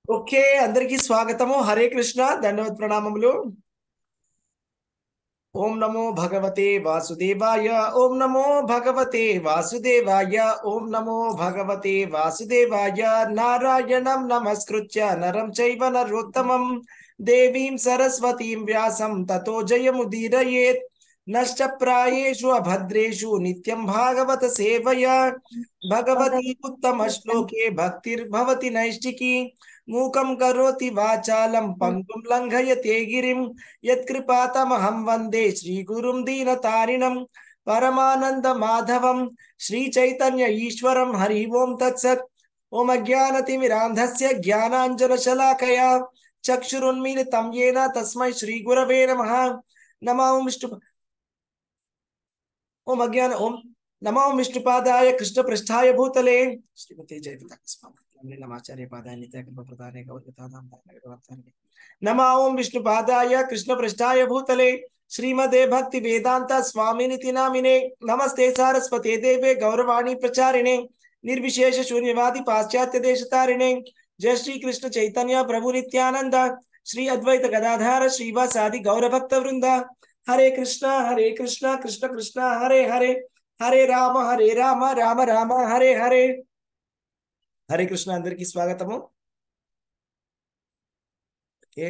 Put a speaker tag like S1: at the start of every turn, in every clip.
S1: Okay అందరికీ స్వాగతము హరే కృష్ణ దండవత్ ప్రణామములు ఓం నమో భగవతే వాసుదేవాయ ఓం నమో భగవతే వాసుదేవాయ ఓం నమో భగవతే వాసుదేవాయ నారాయణం నమస్కృత్య నరం చైవ నరోత్తమం దేవీం సరస్వతీం వ్యాసం తతో జయముదీరయేత్ నష్టప్రాయేషు అభద్రేషు నిత్యం భాగవత సేవయ భగవతి ఉత్తమ శ్లోకే భక్తిర్భవతి నైష్టికి మూకం కరోతి వాచాలం పంగుం లంఘయతే గిరిం యత్కృపాతమహం వందే శ్రీగురుం దీనతారిణం పరమానంద మాధవం శ్రీ చైతన్య ఈశ్వరం హరి ఓం తత్సత్ ఓం అజ్ఞానతిమిరాంధస్య జ్ఞానాంజనశలాకయా చక్షురున్మీలితం येन తస్మై శ్రీగురవే నమః నమో విష్ణు ఓం అజ్ఞాన ఓం నమో విష్ణుపాదాయ కృష్ణ పృష్ఠాయ భూతలే శ్రీమతి జయపతాక స్వామి నమాచార్య పాదాయ నిత్యకల్ప ప్రధానే గౌరవతాదాం నమా ఓం విష్ణుపాదాయ కృష్ణ పృష్ఠాయ భూతలే శ్రీమదే భక్తి వేదాంత స్వామినితి నామినే నమస్తే సారస్వతే దేవే గౌరవాణి ప్రచారిణే నిర్విశేష శూన్యవాది పాశ్చాత్య దేశతారిణే జయ శ్రీ కృష్ణ చైతన్య ప్రభు నిత్యానంద శ్రీ అద్వైత గదాధార శ్రీవాసాది గౌరభక్త వృంద హరే కృష్ణ హరే కృష్ణ కృష్ణ కృష్ణ హరే హరే హరే రామ హరే రామ రామ రామ హరే హరే హరే కృష్ణ అందరికి స్వాగతము ఓకే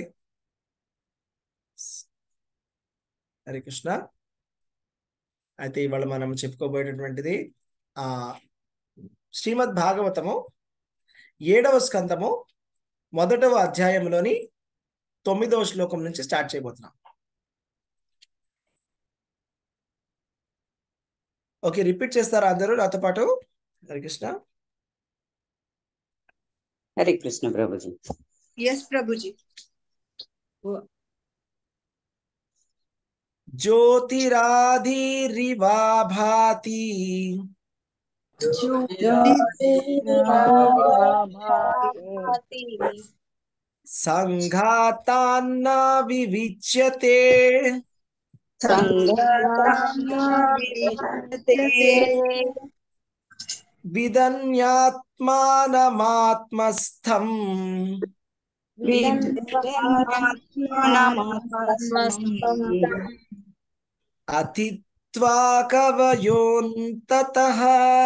S1: హరే కృష్ణ అయితే ఇవాళ మనం చెప్పుకోబోయేటటువంటిది ఆ శ్రీమద్ భాగవతము ఏడవ స్కందము మొదటవ అధ్యాయంలోని తొమ్మిదవ శ్లోకం నుంచి స్టార్ట్ చేయబోతున్నాం ఓకే రిపీట్ చేస్తారా అందరూ నాతో పాటు హరే కృష్ణ
S2: హరే కృష్ణ ప్రభుజీ
S3: यस प्रभु जी
S1: ज्योतिराधिरिवा भाति सङ्घातान्न विविच्यते विदन्यात्मानमात्मस्थम् अतित्वा कवयोऽन्ततः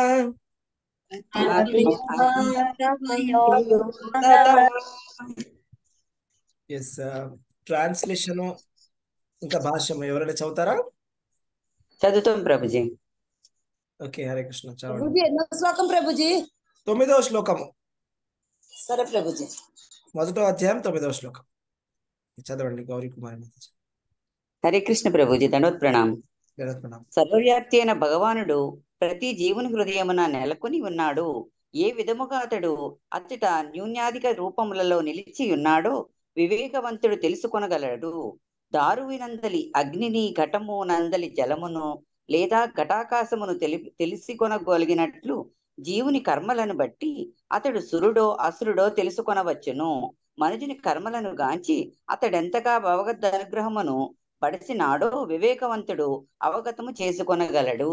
S1: ఎస్ ట్రాన్స్లేషన్ ఇంకా భాష్యం ఎవరైనా చదువుతారా
S2: చదువుతాం ప్రభుజీ
S1: ఓకే హరే కృష్ణ చదవండి
S3: ప్రభుజీ ఎన్నో శ్లోకం ప్రభుజీ
S1: తొమ్మిదవ శ్లోకము
S3: సరే ప్రభుజీ
S1: మొదటో అధ్యాయం తొమ్మిదవ శ్లోకం చదవండి గౌరీ కుమారి మాతాజీ.
S2: హరే కృష్ణ ప్రభుజీ దండోత్ ప్రణామం
S1: జగత్ ప్రణామం.
S2: సర్వవ్యాప్తి అయిన భగవానుడు ప్రతి జీవుని హృదయమున నెలకొని ఉన్నాడు ఏ విధముగా అతడు అచ్చట న్యూన్యాధిక రూపములలో నిలిచి ఉన్నాడో వివేకవంతుడు తెలుసుకొనగలడు దారువినందలి అగ్నిని ఘటము నందలి జలమును లేదా ఘటాకాశమును తెలి తెలిసి కొనగలిగినట్లు జీవుని కర్మలను బట్టి అతడు సురుడో అసురుడో తెలుసుకొనవచ్చును మనుజుని కర్మలను గాంచి అతడెంతగా భగవద్ అనుగ్రహమును పడిసినాడో వివేకవంతుడు అవగతము చేసుకొనగలడు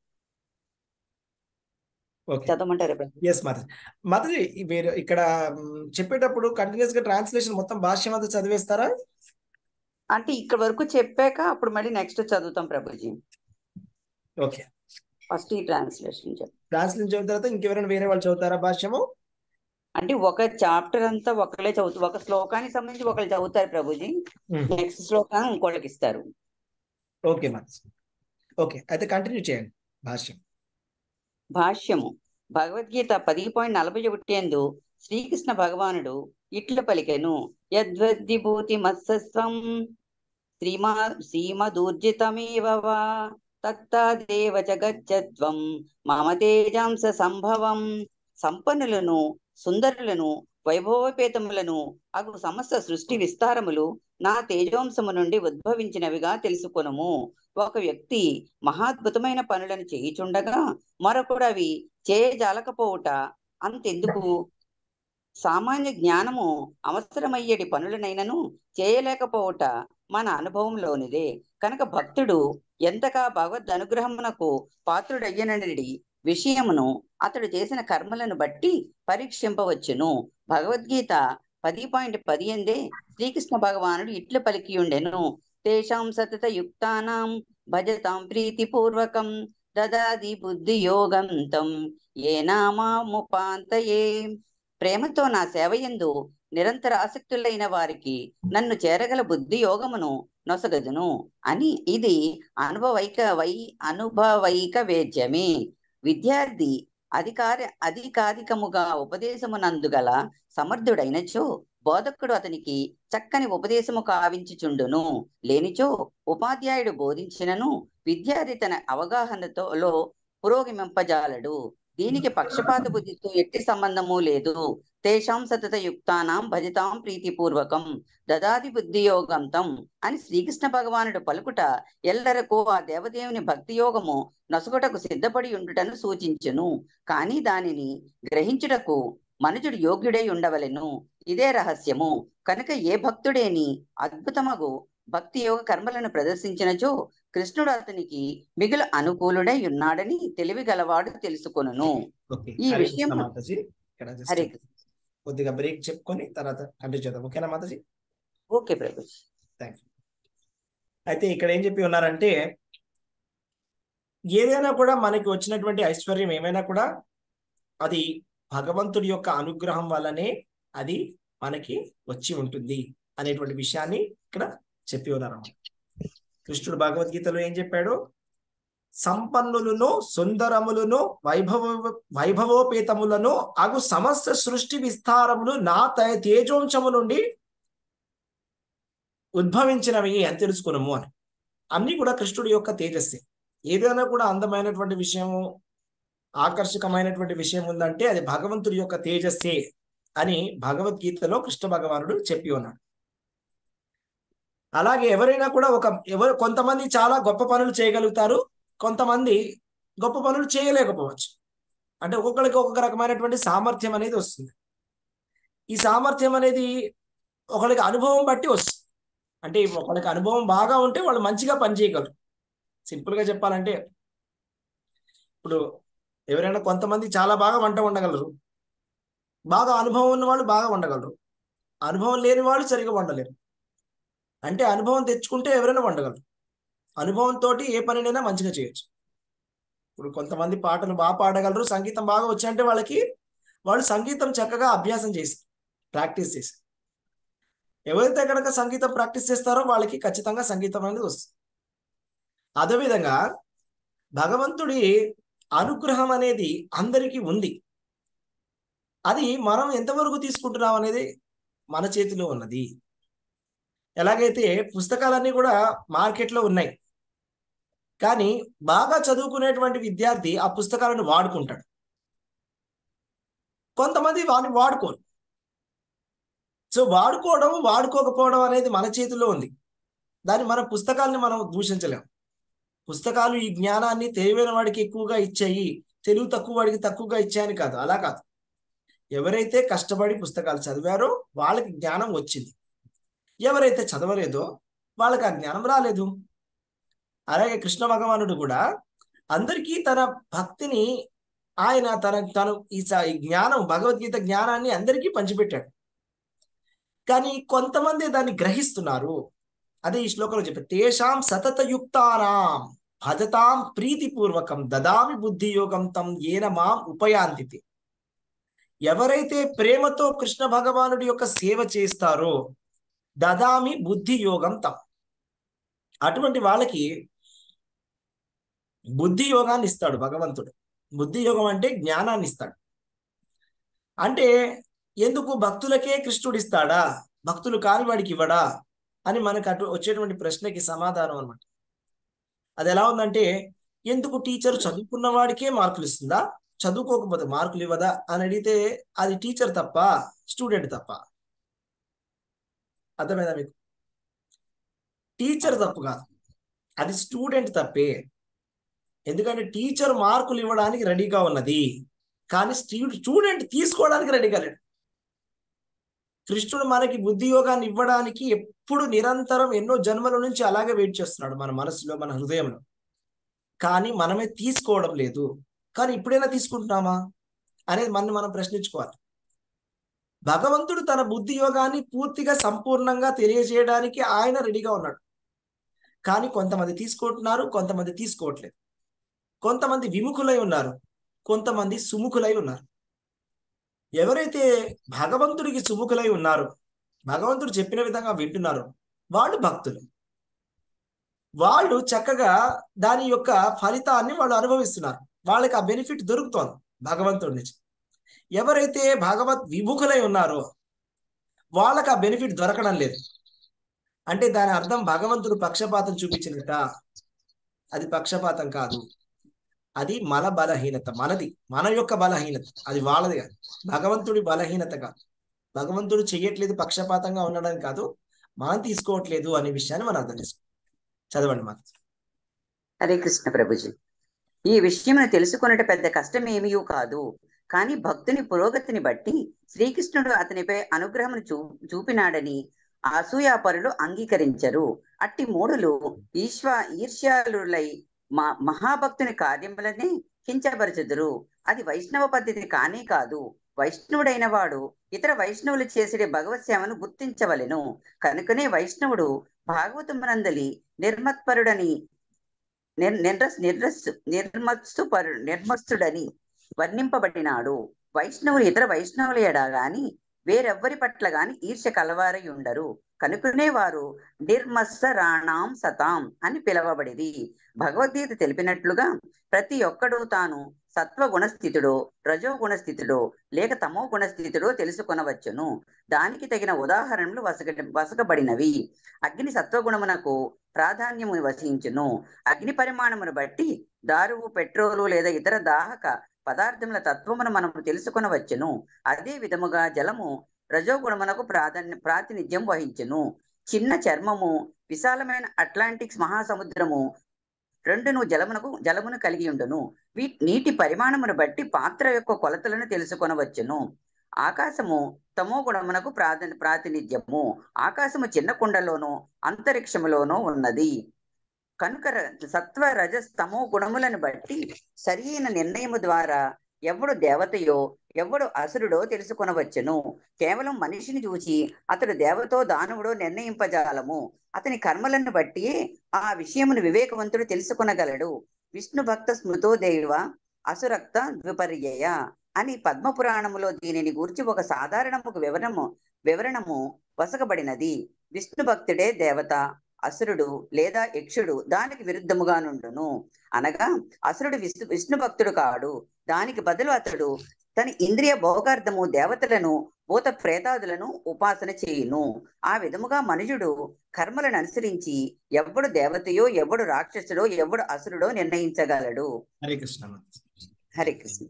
S1: ఓకే
S2: చదవమంటారా ప్రభు?
S1: ఎస్ మాతాజీ మాతాజీ ఈ మీరు ఇక్కడ మ్, చెప్పేటప్పుడు కంటిన్యూస్ గా ట్రాన్స్లేషన్ మొత్తం భాష్యం అంతా చదివేస్తారా
S2: అంటే ఇక్కడ వరకు చెప్పాక అప్పుడు మళ్ళీ నెక్స్ట్ చదువుతాం ప్రభుజీ
S1: ఓకే
S2: ఫస్ట్ ఈ ట్రాన్స్లేషన్ చెప్పు
S1: ట్రాన్స్లేషన్ చదివిన తర్వాత ఇంకెవరైనా వేరే వాళ్ళు చదువుతారా భాష్యము
S2: అంటే ఒక చాప్టర్ అంతా ఒకళ్ళే చదువుతారు ఒక శ్లోకానికి సంబంధించి ఒకళ్ళు చదువుతారు ప్రభుజీ నెక్స్ట్ శ్లోకాన్ని ఇంకోళ్ళకి ఇస్తారు
S1: ఓకే మాతాజీ ఓకే అయితే కంటిన్యూ చేయండి భాష్యం
S2: భాష్యము భగవద్గీత పది పాయింట్ నలభై ఒకటి ఎందు శ్రీకృష్ణ భగవానుడు ఇట్లు పలికెను యద్వద్విభూతి మత్సస్వం శ్రీమా శ్రీమదూర్జితమేవ వా తత్తాదేవ జగజ్జత్వం మమ తేజాంస సంభవం సంపన్నులను సుందరులను వైభవపేతములను అగు సమస్త సృష్టి విస్తారములు నా తేజోంశము నుండి ఉద్భవించినవిగా తెలుసుకొనుము ఒక వ్యక్తి మహాద్భుతమైన పనులను చేయుచుండగా మరొకడు అవి చేయజాలకపోవుట అంతెందుకు సామాన్య జ్ఞానము అవసరమయ్యేటి పనులనైనను చేయలేకపోవుట మన అనుభవంలోనిదే కనుక భక్తుడు ఎంతగా భగవద్ అనుగ్రహమునకు పాత్రుడయ్యనడి విషయమును అతడు చేసిన కర్మలను బట్టి పరీక్షింపవచ్చును భగవద్గీత పది పాయింట్ పది ఎందే శ్రీకృష్ణ భగవానుడు ఇట్లు పలికియుండెను తేషాం సతత యుక్తానాం భజతాం ప్రీతిపూర్వకం దదాది బుద్ధి యోగం తం ఏ నామాముపాంతయే ప్రేమతో నా సేవయందు నిరంతర ఆసక్తులైన వారికి నన్ను చేరగల బుద్ధి యోగమును నొసగదును అని ఇది అనుభవైక వై అనుభవైక వేద్యమే విద్యార్థి అధికార అధికాధికముగా ఉపదేశమునందుగల సమర్థుడైనచో బోధకుడు అతనికి చక్కని ఉపదేశము కావించుచుండును లేనిచో ఉపాధ్యాయుడు బోధించినను విద్యార్థి తన అవగాహనతో లో పురోగమింపజాలడు దీనికి పక్షపాత బుద్ధితో ఎట్టి సంబంధము లేదు తేషాం సతత యుక్తానాం భజతాం ప్రీతిపూర్వకం దదాది బుద్ధి యోగంతం అని శ్రీకృష్ణ భగవానుడు పలుకుట ఎల్లరకు ఆ దేవదేవుని భక్తి యోగము నొసగుటకు సిద్ధపడి ఉండుటను సూచించును కాని దానిని గ్రహించుటకు మనుజుడు యోగ్యుడై ఉండవలెను ఇదే రహస్యము కనుక ఏ భక్తుడేని అద్భుతమగు భక్తి యోగ కర్మలను ప్రదర్శించినచో కృష్ణుడు అతనికి మిగులు అనుకూలుడై ఉన్నాడని తెలివి గలవాడు తెలుసుకొనును
S1: ఓకే
S2: ఈ
S1: హరే
S2: విషయం
S1: కృష్ణ మాతాజీ ఇక్కడ just
S2: హరే కృష్ణ.
S1: కొద్దిగా బ్రేక్ చెప్పుకొని తర్వాత కంటిన్యూ చేద్దాం ఓకేనా మాతాజీ
S2: ఓకే ప్రభుజీ
S1: థ్యాంక్ యూ అయితే ఇక్కడ ఏం చెప్పి ఉన్నారంటే ఏదైనా కూడా మనకి వచ్చినటువంటి ఐశ్వర్యం ఏమైనా కూడా అది భగవంతుడి యొక్క అనుగ్రహం వల్లనే అది మనకి వచ్చి ఉంటుంది అనేటువంటి విషయాన్ని ఇక్కడ చెప్పి ఉన్నారు కృష్ణుడు భగవద్గీతలో ఏం చెప్పాడు సంపన్నులను సుందరములను వైభవ వైభవోపేతములను అగు సమస్త సృష్టి విస్తారములు నా తే- తేజోంశము నుండి ఉద్భవించినవి అని తెలుసుకున్నాము అని అన్ని కూడా కృష్ణుడి యొక్క తేజస్సే ఏదైనా కూడా అందమైనటువంటి విషయము ఆకర్షకమైనటువంటి విషయం ఉందంటే అది భగవంతుడి యొక్క తేజస్సే అని భగవద్గీతలో కృష్ణ భగవానుడు చెప్పి ఉన్నాడు అలాగే ఎవరైనా కూడా ఒక ఎవరు కొంతమంది చాలా గొప్ప పనులు చేయగలుగుతారు కొంతమంది గొప్ప పనులు చేయలేకపోవచ్చు అంటే ఒక్కొక్కరికి ఒక్కొక్క రకమైనటువంటి సామర్థ్యం అనేది వస్తుంది ఈ సామర్థ్యం అనేది ఒకరికి అనుభవం బట్టి వస్తుంది అంటే ఒకరికి అనుభవం బాగా ఉంటే వాళ్ళు మంచిగా పనిచేయగలరు సింపుల్ గా చెప్పాలంటే ఇప్పుడు ఎవరైనా కొంతమంది చాలా బాగా వంట వండగలరు బాగా అనుభవం ఉన్న వాళ్ళు బాగా వండగలరు అనుభవం లేని వాళ్ళు సరిగా వండలేరు అంటే అనుభవం తెచ్చుకుంటే ఎవరైనా వండగలరు అనుభవంతో ఏ పనినైనా మంచిగా చేయొచ్చు ఇప్పుడు కొంతమంది పాటలు బాగా పాడగలరు సంగీతం బాగా వచ్చాయంటే వాళ్ళకి వాళ్ళు సంగీతం చక్కగా అభ్యాసం చేసి ప్రాక్టీస్ చేసి ఎవరైతే కనుక సంగీతం ప్రాక్టీస్ చేస్తారో వాళ్ళకి ఖచ్చితంగా సంగీతం అనేది వస్తుంది అదేవిధంగా భగవంతుడి అనుగ్రహం అనేది అందరికీ ఉంది అది మనం ఎంతవరకు తీసుకుంటున్నాం అనేది మన చేతిలో ఉన్నది ఎలాగైతే పుస్తకాలన్నీ కూడా మార్కెట్లో ఉన్నాయి కానీ బాగా చదువుకునేటువంటి విద్యార్థి ఆ పుస్తకాలను వాడుకుంటాడు కొంతమంది వాడిని వాడుకోరు సో వాడుకోవడం వాడుకోకపోవడం అనేది మన చేతిలో ఉంది దాన్ని మన పుస్తకాలని మనం దూషించలేం పుస్తకాలు ఈ జ్ఞానాన్ని తెలివైన వాడికి ఎక్కువగా ఇచ్చాయి తెలుగు తక్కువ వాడికి తక్కువగా ఇచ్చాయని కాదు అలా కాదు ఎవరైతే కష్టపడి పుస్తకాలు చదివారో వాళ్ళకి జ్ఞానం వచ్చింది ఎవరైతే చదవలేదో వాళ్ళకి ఆ జ్ఞానం రాలేదు అలాగే కృష్ణ భగవానుడు కూడా అందరికీ తన భక్తిని ఆయన తన తను ఈ స- ఈ జ్ఞానం భగవద్గీత జ్ఞానాన్ని అందరికీ పంచిపెట్టాడు కానీ కొంతమంది దాన్ని గ్రహిస్తున్నారు అదే ఈ శ్లోకంలో చెప్పే తేషాం సతతయుక్తానాం భజతాం ప్రీతిపూర్వకం దదామి బుద్ధి యోగం తం ఏన మాం ఉపయాంతితి ఎవరైతే ప్రేమతో కృష్ణ భగవానుడి యొక్క సేవ చేస్తారో దదామి బుద్ధి యోగం తం అటువంటి వాళ్ళకి బుద్ధి యోగాన్ని ఇస్తాడు భగవంతుడు బుద్ధి యోగం అంటే జ్ఞానాన్ని ఇస్తాడు అంటే ఎందుకు భక్తులకే కృష్ణుడు ఇస్తాడా భక్తులు కాని వాడికి ఇవ్వడా అని మనకు అటు వచ్చేటువంటి ప్రశ్నకి సమాధానం అనమాట అది ఎలా ఉందంటే ఎందుకు టీచర్ చదువుకున్న వాడికే మార్కులు ఇస్తుందా చదువుకోకపోతే మార్కులు ఇవ్వదా అని అడిగితే అది టీచర్ తప్ప స్టూడెంట్ తప్ప అర్థమైందా మీకు టీచర్ తప్పు కాదు అది స్టూడెంట్ తప్పే ఎందుకంటే టీచర్ మార్కులు ఇవ్వడానికి రెడీగా ఉన్నది కానీ స్టూడెంట్ తీసుకోవడానికి రెడీగా లేడు కృష్ణుడు మనకి బుద్ధి యోగాన్ని ఇవ్వడానికి ఎప్పుడు నిరంతరం ఎన్నో జన్మల నుంచి అలాగే వెయిట్ చేస్తున్నాడు మన మనసులో మన హృదయంలో కానీ మనమే తీసుకోవడం లేదు కానీ ఇప్పుడైనా తీసుకుంటున్నామా అనేది మనం మనం ప్రశ్నించుకోవాలి భగవంతుడు తన బుద్ధి యోగాన్ని పూర్తిగా సంపూర్ణంగా తెలియజేయడానికి ఆయన రెడీగా ఉన్నాడు కానీ కొంతమంది తీసుకుంటున్నారు కొంతమంది తీసుకోవట్లేదు కొంతమంది విముఖులై ఉన్నారు కొంతమంది సుముఖులై ఉన్నారు ఎవరైతే భగవంతుడికి సుముఖులై ఉన్నారో భగవంతుడు చెప్పిన విధంగా వింటున్నారో వాళ్ళు భక్తులు వాళ్ళు చక్కగా దాని యొక్క ఫలితాన్ని వాళ్ళు అనుభవిస్తున్నారు వాళ్ళకి ఆ బెనిఫిట్ దొరుకుతోంది భగవంతుడి నుంచి ఎవరైతే భగవత్ విముఖులై ఉన్నారో వాళ్ళకి ఆ బెనిఫిట్ దొరకడం లేదు అంటే దాని అర్థం భగవంతుడు పక్షపాతం చూపించినట్ట అది పక్షపాతం కాదు అది మన బలహీనత మనది మన యొక్క బలహీనత అది వాళ్ళది కాదు భగవంతుడి బలహీనత కాదు భగవంతుడు చెయ్యట్లేదు పక్షపాతంగా ఉండడం కాదు మనం తీసుకోవట్లేదు అనే విషయాన్ని మనం అర్థం చేసుకో చదవండి మాత
S2: హరే కృష్ణ ప్రభుజీ ఈ విషయమును తెలుసుకొనట పెద్ద కష్టం ఏమీ కాదు కానీ భక్తుని పురోగతిని బట్టి శ్రీకృష్ణుడు అతనిపై అనుగ్రహమును చూ చూపినాడని అసూయాపరులు అంగీకరించరు అట్టి మూడులు ఈశ్వ ఈర్ష్యాలులై మా మహాభక్తుని కార్యములనే కించపరచుదురు అది వైష్ణవ పద్ధతి కానే కాదు వైష్ణవుడైన వాడు ఇతర వైష్ణవులు చేసే భగవత్ సేవను గుర్తించవలెను కనుకనే వైష్ణవుడు భాగవతమునందలి నిర్మత్పరుడని నిర్ నిర్రస్ నిర్రస్ నిర్మత్సు పరు నిర్మస్తుడని వర్ణింపబడినాడు వైష్ణవులు ఇతర వైష్ణవుల ఎడా గాని వేరెవ్వరి పట్ల గాని ఈర్ష కలవారై ఉండరు కనుకనే వారు నిర్మత్సరాణాం సతాం అని పిలవబడిది భగవద్గీత తెలిపినట్లుగా ప్రతి ఒక్కడూ తాను సత్వ గుణస్థితుడో రజో గుణస్థితుడో లేక తమో గుణస్థితుడో తెలుసుకొనవచ్చును దానికి తగిన ఉదాహరణలు వసక వసకబడినవి అగ్ని సత్వగుణమునకు ప్రాధాన్యము వసించును అగ్ని పరిమాణమును బట్టి దారువు పెట్రోలు లేదా ఇతర దాహక పదార్థముల తత్వమును మనము తెలుసుకొనవచ్చును అదే విధముగా జలము రజోగుణమునకు ప్రాధాన్య ప్రాతినిధ్యం వహించును చిన్న చర్మము విశాలమైన అట్లాంటిక్స్ మహాసముద్రము రెండును జలమునకు జలమును కలిగి ఉండును వీ నీటి పరిమాణమును బట్టి పాత్ర యొక్క కొలతలను తెలుసుకొనవచ్చును ఆకాశము తమో గుణమునకు ప్రాధ ప్రాతినిధ్యము ఆకాశము చిన్న కుండలోనూ అంతరిక్షములోనూ ఉన్నది కనుక ర- సత్వ రజస్ తమో గుణములను బట్టి సరియైన నిర్ణయము ద్వారా ఎవడు దేవతయో ఎవడు అసురుడో తెలుసుకొనవచ్చును కేవలం మనిషిని చూసి అతడు దేవతో దానవుడో నిర్ణయింపజాలము అతని కర్మలను బట్టి ఆ విషయమును వివేకవంతుడు తెలుసుకొనగలడు విష్ణు భక్త స్మృతో దేవ అసురక్త ద్విపర్యయ అని పద్మపురాణములో దీనిని గూర్చి ఒక సాధారణముకు వివరణము వివరణము వసకబడినది విష్ణు భక్తుడే దేవత అసురుడు లేదా యక్షుడు దానికి విరుద్ధముగా నుండును అనగా అసురుడు విష్ణు విష్ణు భక్తుడు కాడు దానికి బదులు అతడు తన ఇంద్రియ భోగార్థము దేవతలను భూత ప్రేతాదులను ఉపాసన చేయును ఆ విధముగా మనుషుడు కర్మలను అనుసరించి ఎవడు దేవతయో ఎవడు రాక్షసుడో ఎవడు అసురుడో నిర్ణయించగలడు
S1: హరే కృష్ణ మాత.
S2: హరే కృష్ణ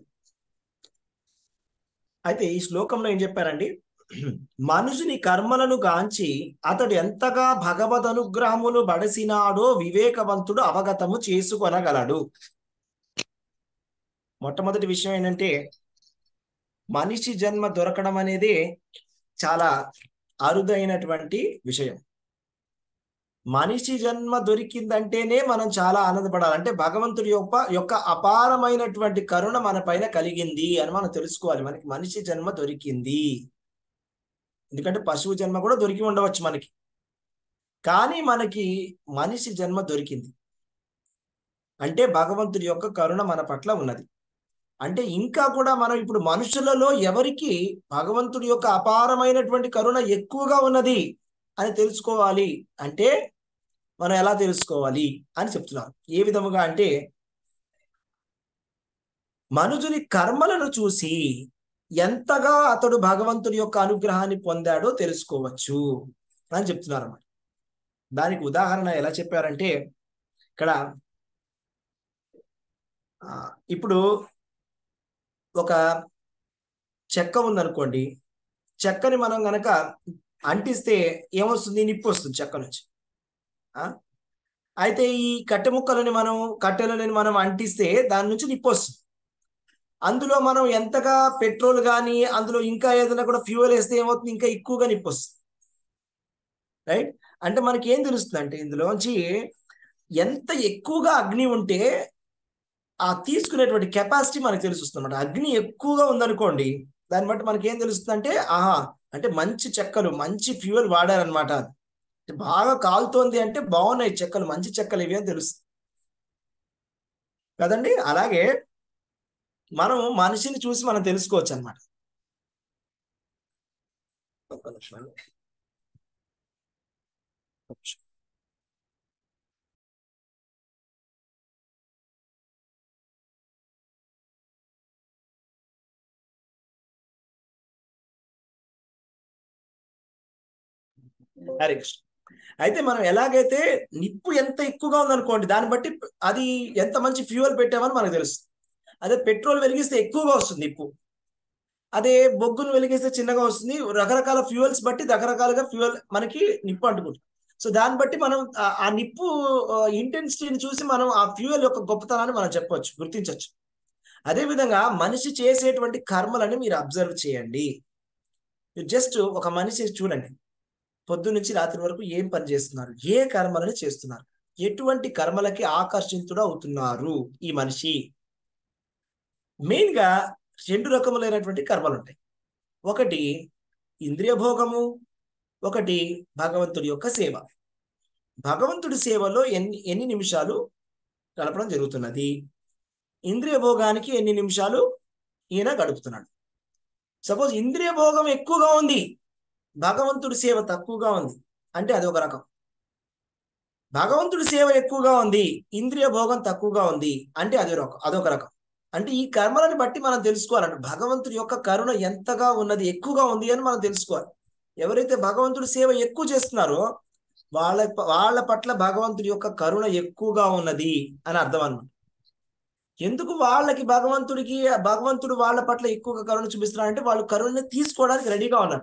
S1: అయితే ఈ శ్లోకంలో ఏం చెప్పారండి మనుషుని కర్మలను గాంచి అతడు ఎంతగా భగవద్ అనుగ్రహమును బడసినాడో వివేకవంతుడు అవగతము చేసుకొనగలడు మొట్టమొదటి విషయం ఏంటంటే మనిషి జన్మ దొరకడం అనేది చాలా అరుదైనటువంటి విషయం మనిషి జన్మ దొరికిందంటేనే మనం చాలా ఆనందపడాలి అంటే భగవంతుడి యొక్క యొక్క అపారమైనటువంటి కరుణ మన పైన కలిగింది అని మనం తెలుసుకోవాలి మనకి మనిషి జన్మ దొరికింది ఎందుకంటే పశువు జన్మ కూడా దొరికి ఉండవచ్చు మనకి కానీ మనకి మనిషి జన్మ దొరికింది అంటే భగవంతుడి యొక్క కరుణ మన పట్ల ఉన్నది అంటే ఇంకా కూడా మనం ఇప్పుడు మనుషులలో ఎవరికి భగవంతుడి యొక్క అపారమైనటువంటి కరుణ ఎక్కువగా ఉన్నది అని తెలుసుకోవాలి అంటే మనం ఎలా తెలుసుకోవాలి అని చెప్తున్నారు ఏ విధముగా అంటే మనుజుని కర్మలను చూసి ఎంతగా అతడు భగవంతుడి యొక్క అనుగ్రహాన్ని పొందాడో తెలుసుకోవచ్చు అని చెప్తున్నారు అన్నమాట దానికి ఉదాహరణ ఎలా చెప్పారంటే ఇక్కడ ఆ, ఇప్పుడు ఒక చెక్క ఉందనుకోండి చెక్కని మనం గనక అంటిస్తే ఏమొస్తుంది నిప్పు వస్తుంది చెక్క నుంచి ఆ? అయితే ఈ కట్టె ముక్కలని మనం కట్టెలని మనం అంటిస్తే దాని నుంచి నిప్పు వస్తుంది అందులో మనం ఎంతగా పెట్రోల్ కానీ అందులో ఇంకా ఏదైనా కూడా ఫ్యూయల్ వేస్తే ఏమవుతుంది ఇంకా ఎక్కువగా నిప్పు వస్తుంది రైట్ అంటే మనకి ఏం తెలుస్తుంది అంటే ఇందులోంచి ఎంత ఎక్కువగా అగ్ని ఉంటే ఆ తీసుకునేటువంటి కెపాసిటీ మనకు తెలుస్తుంది అన్నమాట అగ్ని ఎక్కువగా ఉందనుకోండి దాన్ని బట్టి మనకి ఏం తెలుస్తుంది అంటే ఆహా అంటే మంచి చెక్కలు మంచి ఫ్యూయల్ వాడారనమాట బాగా కాలుతోంది అంటే బాగున్నాయి చెక్కలు మంచి చెక్కలు ఇవి అని తెలుస్తుంది కదండి అలాగే మనం మనిషిని చూసి మనం తెలుసుకోవచ్చు అనమాట ఒక్క నిమిషం అండి. ఒక్క నిమిషం. హరే కృష్ణ అయితే మనం ఎలాగైతే నిప్పు ఎంత ఎక్కువగా ఉందనుకోండి దాన్ని బట్టి అది ఎంత మంచి ఫ్యూయల్ పెట్టామని మనకు తెలుస్తుంది అదే పెట్రోల్ వెలిగిస్తే ఎక్కువగా వస్తుంది నిప్పు అదే బొగ్గును వెలిగిస్తే చిన్నగా వస్తుంది రకరకాల ఫ్యూయల్స్ బట్టి రకరకాలుగా ఫ్యూయల్ మనకి నిప్పు అంటుకుంటుంది సో దాన్ని బట్టి మనం ఆ- ఆ నిప్పు ఇంటెన్సిటీని చూసి మనం ఆ ఫ్యూయల్ యొక్క గొప్పతనాన్ని మనం చెప్పవచ్చు గుర్తించవచ్చు అదే విధంగా మనిషి చేసేటువంటి కర్మలని మీరు అబ్జర్వ్ చేయండి మీరు జస్ట్ ఒక మనిషి చూడండి పొద్దు నుంచి రాత్రి వరకు ఏం పని చేస్తున్నారు ఏ కర్మలను చేస్తున్నారు ఎటువంటి కర్మలకి ఆకర్షితుడు అవుతున్నారు ఈ మనిషి మెయిన్ గా రెండు రకములైనటువంటి కర్మలు ఉంటాయి ఒకటి ఇంద్రియ భోగము ఒకటి భగవంతుడి యొక్క సేవ భగవంతుడి సేవలో ఎన్ని ఎన్ని నిమిషాలు గడపడం జరుగుతున్నది ఇంద్రియ భోగానికి ఎన్ని నిమిషాలు ఈయన గడుపుతున్నాడు సపోజ్ ఇంద్రియ భోగం ఎక్కువగా ఉంది భగవంతుడి సేవ తక్కువగా ఉంది అంటే అది ఒక రకం భగవంతుడి సేవ ఎక్కువగా ఉంది ఇంద్రియ భోగం తక్కువగా ఉంది అంటే అది ఒక అదొక రకం అంటే ఈ కర్మలను బట్టి మనం తెలుసుకోవాలంటే భగవంతుడి యొక్క కరుణ ఎంతగా ఉన్నది ఎక్కువగా ఉంది అని మనం తెలుసుకోవాలి ఎవరైతే భగవంతుడి సేవ ఎక్కువ చేస్తున్నారో వాళ్ళ వాళ్ళ పట్ల భగవంతుడి యొక్క కరుణ ఎక్కువగా ఉన్నది అని అర్థం అన్నమాట ఎందుకు వాళ్ళకి భగవంతుడికి భగవంతుడు వాళ్ళ పట్ల ఎక్కువగా కరుణ చూపిస్తున్నారంటే వాళ్ళు కరుణని తీసుకోవడానికి రెడీగా ఉన్నారు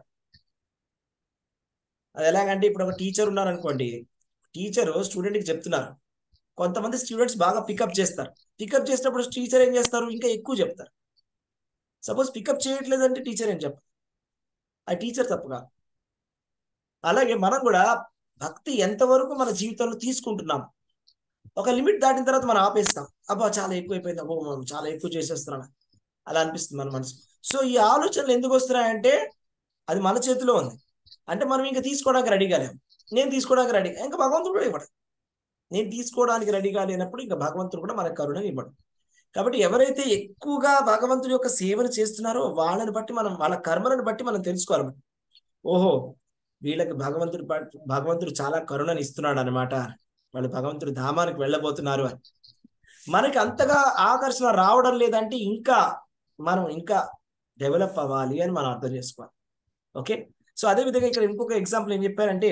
S1: అది ఎలాగంటే ఇప్పుడు ఒక టీచర్ ఉన్నారు అనుకోండి టీచర్ స్టూడెంట్కి చెప్తున్నారు కొంతమంది స్టూడెంట్స్ బాగా పికప్ చేస్తారు పికప్ చేసినప్పుడు టీచర్ ఏం చేస్తారు ఇంకా ఎక్కువ చెప్తారు సపోజ్ పికప్ చేయట్లేదంటే టీచర్ ఏం చెప్పారు ఆ టీచర్ తప్పుగా అలాగే మనం కూడా భక్తి ఎంతవరకు మన జీవితంలో తీసుకుంటున్నాం ఒక లిమిట్ దాటిన తర్వాత మనం ఆపేస్తాం అబ్బా చాలా ఎక్కువైపోయింది అబ్బో మనం చాలా ఎక్కువ చేసేస్తున్నాం అలా అనిపిస్తుంది మన మనసు సో ఈ ఆలోచనలు ఎందుకు వస్తున్నాయంటే అది మన చేతిలో ఉంది అంటే మనం ఇంకా తీసుకోవడానికి రెడీగా లేము నేను తీసుకోవడానికి రెడీ ఇంకా భగవంతుడు కూడా ఇవ్వడు నేను తీసుకోవడానికి రెడీగా లేనప్పుడు ఇంకా భగవంతుడు కూడా మనకు కరుణ ఇవ్వడు కాబట్టి ఎవరైతే ఎక్కువగా భగవంతుడి యొక్క సేవను చేస్తున్నారో వాళ్ళని బట్టి మనం వాళ్ళ కర్మలను బట్టి మనం తెలుసుకోవాలి ఓహో వీళ్ళకి భగవంతుడు పట్- భగవంతుడు చాలా కరుణని ఇస్తున్నాడు అనమాట వాళ్ళు భగవంతుడి ధామానికి వెళ్ళబోతున్నారు అని మనకి అంతగా ఆకర్షణ రావడం లేదంటే ఇంకా మనం ఇంకా డెవలప్ అవ్వాలి అని మనం అర్థం చేసుకోవాలి ఓకే సో అదే విధంగా ఇక్కడ ఇంకొక ఎగ్జాంపుల్ ఏం చెప్పారంటే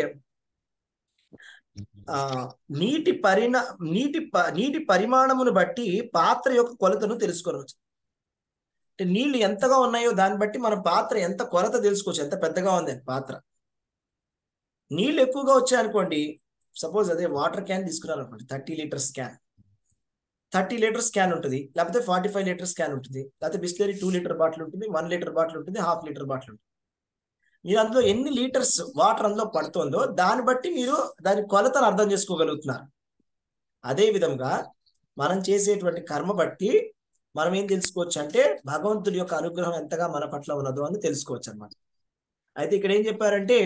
S1: ఆ నీటి పరిణ నీటి ప- నీటి పరిమాణమును బట్టి పాత్ర యొక్క కొలతను తెలుసుకోవచ్చు అంటే నీళ్లు ఎంతగా ఉన్నాయో దాన్ని బట్టి మన పాత్ర ఎంత కొలత తెలుసుకోవచ్చు ఎంత పెద్దగా ఉంది అని పాత్ర నీళ్ళు ఎక్కువగా వచ్చాయనుకోండి సపోజ్ అదే వాటర్ క్యాన్ తీసుకున్నారనుకోండి thirty litres can thirty litres can ఉంటుంది లేకపోతే ఫార్టీ ఫైవ్ లీటర్స్ క్యాన్ ఉంటుంది లేకపోతే బిస్లరీ టూ లీటర్ బాటిల్ ఉంటుంది వన్ లీటర్ బాటిల్ ఉంటుంది హాఫ్ లీటర్ బాటిల్ ఉంటుంది మీరు అందులో ఎన్ని లీటర్స్ వాటర్ అందులో పడుతుందో దాన్ని బట్టి మీరు దాని కొలతను అర్థం చేసుకోగలుగుతున్నారు అదే విధంగా మనం చేసేటువంటి కర్మ బట్టి మనం ఏం తెలుసుకోవచ్చు అంటే భగవంతుడి యొక్క అనుగ్రహం ఎంతగా మన పట్ల ఉన్నదో అని తెలుసుకోవచ్చు అన్నమాట అయితే ఇక్కడ ఏం చెప్పారంటే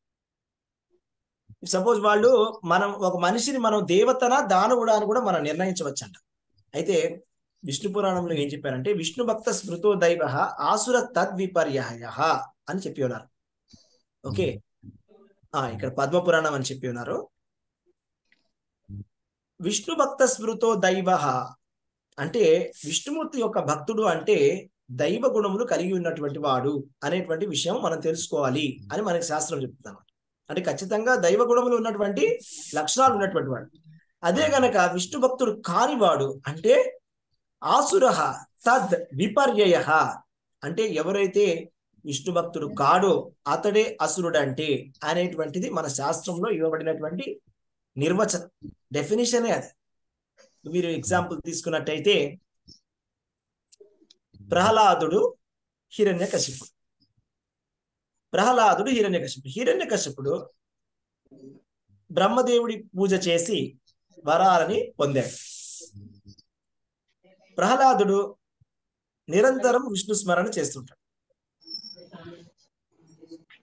S1: సపోజ్ వాళ్ళు మనం ఒక మనిషిని మనం దేవతనా దానవుడా అని కూడా మనం నిర్ణయించవచ్చు అంట అయితే విష్ణు పురాణంలో ఏం చెప్పారంటే విష్ణు భక్త స్మృతో దైవ ఆసుర తద్విపర్యాయ అని చెప్పి ఉన్నారు ఓకే ఆ ఇక్కడ పద్మ పురాణం అని చెప్పి ఉన్నారు విష్ణు భక్త స్మృతో దైవ అంటే విష్ణుమూర్తి యొక్క భక్తుడు అంటే దైవ గుణములు కలిగి ఉన్నటువంటి వాడు అనేటువంటి విషయం మనం తెలుసుకోవాలి అని మనకి శాస్త్రం చెప్తున్నాం అంటే ఖచ్చితంగా దైవ గుణములు ఉన్నటువంటి లక్షణాలు ఉన్నటువంటి వాడు అదే గనక విష్ణు భక్తుడు కానివాడు అంటే ఆసుర తద్ విపర్యయ అంటే ఎవరైతే విష్ణు భక్తుడు కాడో అతడే అసురుడు అంటే అనేటువంటిది మన శాస్త్రంలో ఇవ్వబడినటువంటి నిర్వచనం డెఫినేషనే అది మీరు ఎగ్జాంపుల్ తీసుకున్నట్టయితే ప్రహ్లాదుడు హిరణ్య కశిపుడు ప్రహ్లాదుడు హిరణ్య కశిపుడు హిరణ్య కశిపుడు బ్రహ్మదేవుడి పూజ చేసి వరాలని పొందాడు ప్రహ్లాదుడు నిరంతరం విష్ణు స్మరణ చేస్తుంటాడు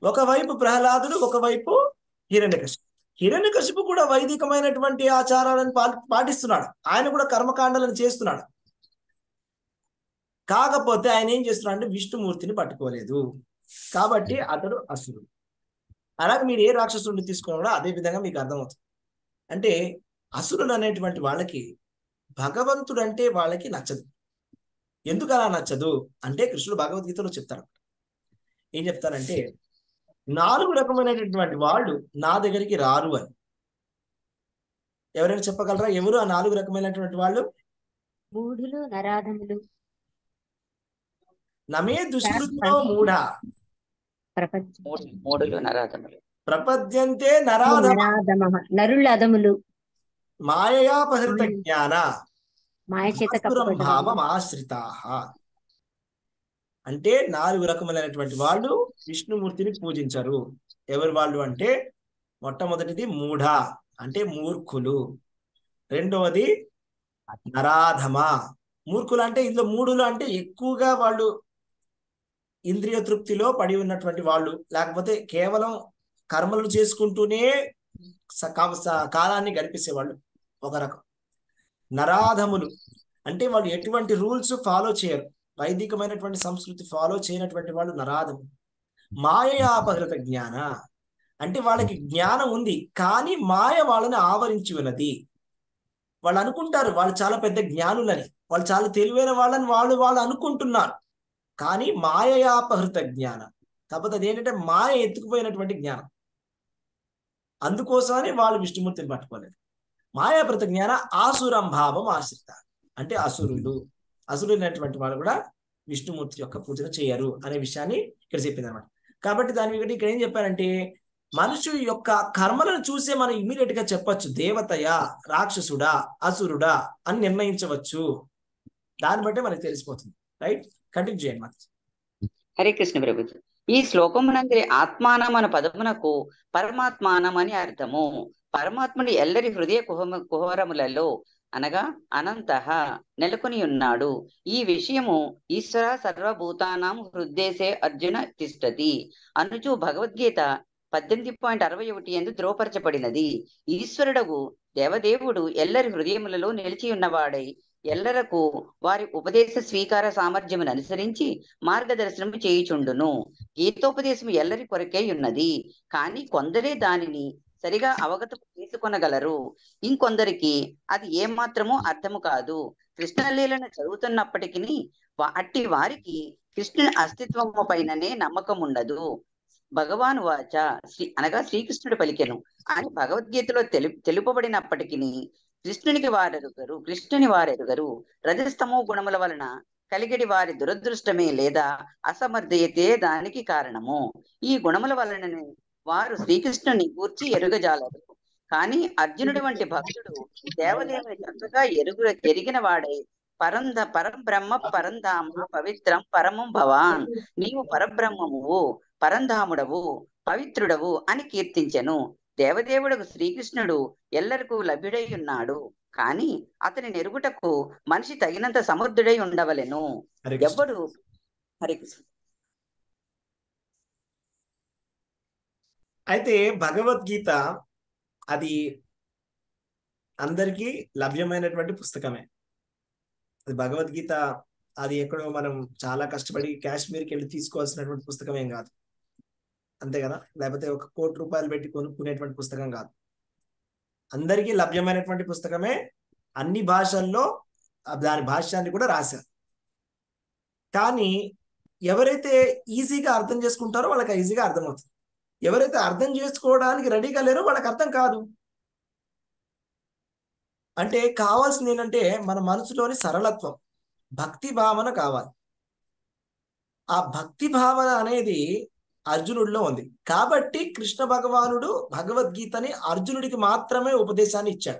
S1: ఒకవైపు ప్రహ్లాదుడు ఒకవైపు హిరణ్యకశిపు హిరణ్యకశిపు కూడా వైదికమైనటువంటి ఆచారాలను పా- పాటిస్తున్నాడు ఆయన కూడా కర్మకాండాలను చేస్తున్నాడు కాకపోతే ఆయన ఏం చేస్తున్నాడు అంటే విష్ణుమూర్తిని పట్టుకోలేదు కాబట్టి అతడు అసురుడు అలాగే మీరు ఏ రాక్షసుడిని తీసుకున్నా కూడా అదే విధంగా మీకు అర్థమవుతుంది అంటే అసురులు అనేటువంటి వాళ్ళకి భగవంతుడు అంటే వాళ్ళకి నచ్చదు ఎందుకు అలా నచ్చదు అంటే కృష్ణుడు భగవద్గీతలో చెప్తాడు ఏం చెప్తారంటే నాలుగు రకమైనటువంటి వాళ్ళు నా దగ్గరికి రారు అని ఎవరైనా చెప్పగలరా ఎవరు ఆ నాలుగు రకమైనటువంటి వాళ్ళు
S4: మూఢులు నరాధములు
S1: నమే దుష్కృతో మూఢ
S4: ప్రపంచం
S2: మూడు మూడులు నరాధములు
S1: ప్రపద్యంతే నరాధమ
S4: నరాధమ నరుల అదములు
S1: మాయయాపహృత జ్ఞాన
S4: మాయ చేత
S1: అసురం
S4: కప్పబడ్డ
S1: భావం ఆశ్రితాహ అంటే నాలుగు రకములైనటువంటి వాళ్ళు విష్ణుమూర్తిని పూజించరు ఎవరు వాళ్ళు అంటే మొట్టమొదటిది మూఢ అంటే మూర్ఖులు రెండవది నరాధమ మూర్ఖులు అంటే ఇందులో మూడులు అంటే ఎక్కువగా వాళ్ళు ఇంద్రియ తృప్తిలో పడి ఉన్నటువంటి వాళ్ళు లేకపోతే కేవలం కర్మలు చేసుకుంటూనే స- కా- స- కాలాన్ని గడిపేసేవాళ్ళు ఒక రకం నరాధములు అంటే వాళ్ళు ఎటువంటి రూల్స్ ఫాలో చేయరు వైదికమైనటువంటి సంస్కృతి ఫాలో చేయనటువంటి వాళ్ళు నరాధములు మాయయాపహృత జ్ఞాన అంటే వాళ్ళకి జ్ఞానం ఉంది కానీ మాయ వాళ్ళని ఆవరించి ఉన్నది వాళ్ళు అనుకుంటారు వాళ్ళు చాలా పెద్ద జ్ఞానులని వాళ్ళు చాలా తెలివైన వాళ్ళని వాళ్ళు వాళ్ళు అనుకుంటున్నారు కానీ మాయయాపహృత జ్ఞానం కాకపోతే అదేంటంటే మాయ ఎత్తుకుపోయినటువంటి జ్ఞానం అందుకోసమని వాళ్ళు విష్ణుమూర్తిని పట్టుకోలేదు మాయాపృత జ్ఞాన ఆసురం భావం ఆశ్రిత అంటే అసురులు అసురులైనటువంటి వాళ్ళు కూడా విష్ణుమూర్తి యొక్క పూజన చేయరు అనే విషయాన్ని ఇక్కడ చెప్పింది అనమాట కాబట్టి దాని ఒకటి ఇక్కడ ఏం చెప్పారంటే మనుషుల యొక్క కర్మలను చూసే మనం ఇమీడియట్ గా చెప్పొచ్చు దేవతయా రాక్షసుడా అసురుడా అని నిర్ణయించవచ్చు దాన్ని బట్టే మనకి తెలిసిపోతుంది రైట్ కంటిన్యూ చేయండి మాత
S2: హరే కృష్ణ ప్రభుజీ ఈ శ్లోకమునందరి ఆత్మానం అనే పదమునకు పరమాత్మానం అని అర్థము పరమాత్ముడు ఎల్లరి హృదయ కుహమ కుహరములలో అనగా అనంత నెలకొని ఉన్నాడు ఈ విషయము ఈశ్వర సర్వభూతానాం హృద్దేశే అర్జున తిష్టతి అనుచు భగవద్గీత పద్దెనిమిది పాయింట్ అరవై ఒకటి ఎందు ధ్రువపరచబడినది ఈశ్వరుడగు దేవదేవుడు ఎల్లరి హృదయములలో నిలిచి ఉన్నవాడై ఎల్లరకు వారి ఉపదేశ స్వీకార సామర్థ్యమును అనుసరించి మార్గదర్శనం చేయుచుండును గీతోపదేశం ఎల్లరి కొరకే ఉన్నది కానీ కొందరే దానిని సరిగా అవగతం చేసుకొనగలరు ఇంకొందరికి అది ఏమాత్రమూ అర్థము కాదు కృష్ణలీలను చదువుతున్నప్పటికీ అట్టి వారికి కృష్ణుని అస్తిత్వము పైననే నమ్మకం ఉండదు భగవాన్ వాచ శ్రీ అనగా శ్రీకృష్ణుడు పలికెను అని భగవద్గీతలో తెలు తెలుపబడినప్పటికీ కృష్ణునికి వారెరుగరు కృష్ణుని వారెరుగరు రజస్తమో గుణముల వలన కలిగిడి వారి దురదృష్టమే లేదా అసమర్థయతే దానికి కారణము ఈ గుణముల వలననే వారు శ్రీకృష్ణుని గూర్చి ఎరుగజాలరు కానీ అర్జునుడి వంటి భక్తుడు దేవదేవుని చక్కగా ఎరుగు ఎరిగిన వాడై పరంధ పరబ్రహ్మ పరంధామ పవిత్రం పరమం భవాన్ నీవు పరబ్రహ్మమువు పరంధాముడవు పవిత్రుడవు అని కీర్తించెను దేవదేవుడకు శ్రీకృష్ణుడు ఎల్లరికూ లభ్యుడై ఉన్నాడు కాని అతని నెరుగుటకు మనిషి తగినంత సమర్థుడై ఉండవలెను
S1: హరే కృష్ణ.
S2: ఎవ్వడు హరే కృష్ణ
S1: అయితే భగవద్గీత అది అందరికీ లభ్యమైనటువంటి పుస్తకమే అది భగవద్గీత అది ఎక్కడో మనం చాలా కష్టపడి కాశ్మీర్కి వెళ్ళి తీసుకోవాల్సినటువంటి పుస్తకం ఏం కాదు అంతే కదా లేకపోతే ఒక కోటి రూపాయలు పెట్టి కొనుక్కునేటువంటి పుస్తకం కాదు అందరికీ లభ్యమైనటువంటి పుస్తకమే అన్ని భాషల్లో ఆ దాని భాష్యాన్ని కూడా రాశారు కానీ ఎవరైతే ఈజీగా అర్థం చేసుకుంటారో వాళ్ళకి ఈజీగా అర్థమవుతుంది ఎవరైతే అర్థం చేసుకోవడానికి రెడీగా లేరో వాళ్ళకి అర్థం కాదు అంటే కావాల్సింది ఏంటంటే మన మనసులోని సరళత్వం భక్తి భావన కావాలి ఆ భక్తి భావన అనేది అర్జునుడిలో ఉంది కాబట్టి కృష్ణ భగవానుడు భగవద్గీతని అర్జునుడికి మాత్రమే ఉపదేశాన్ని ఇచ్చాడు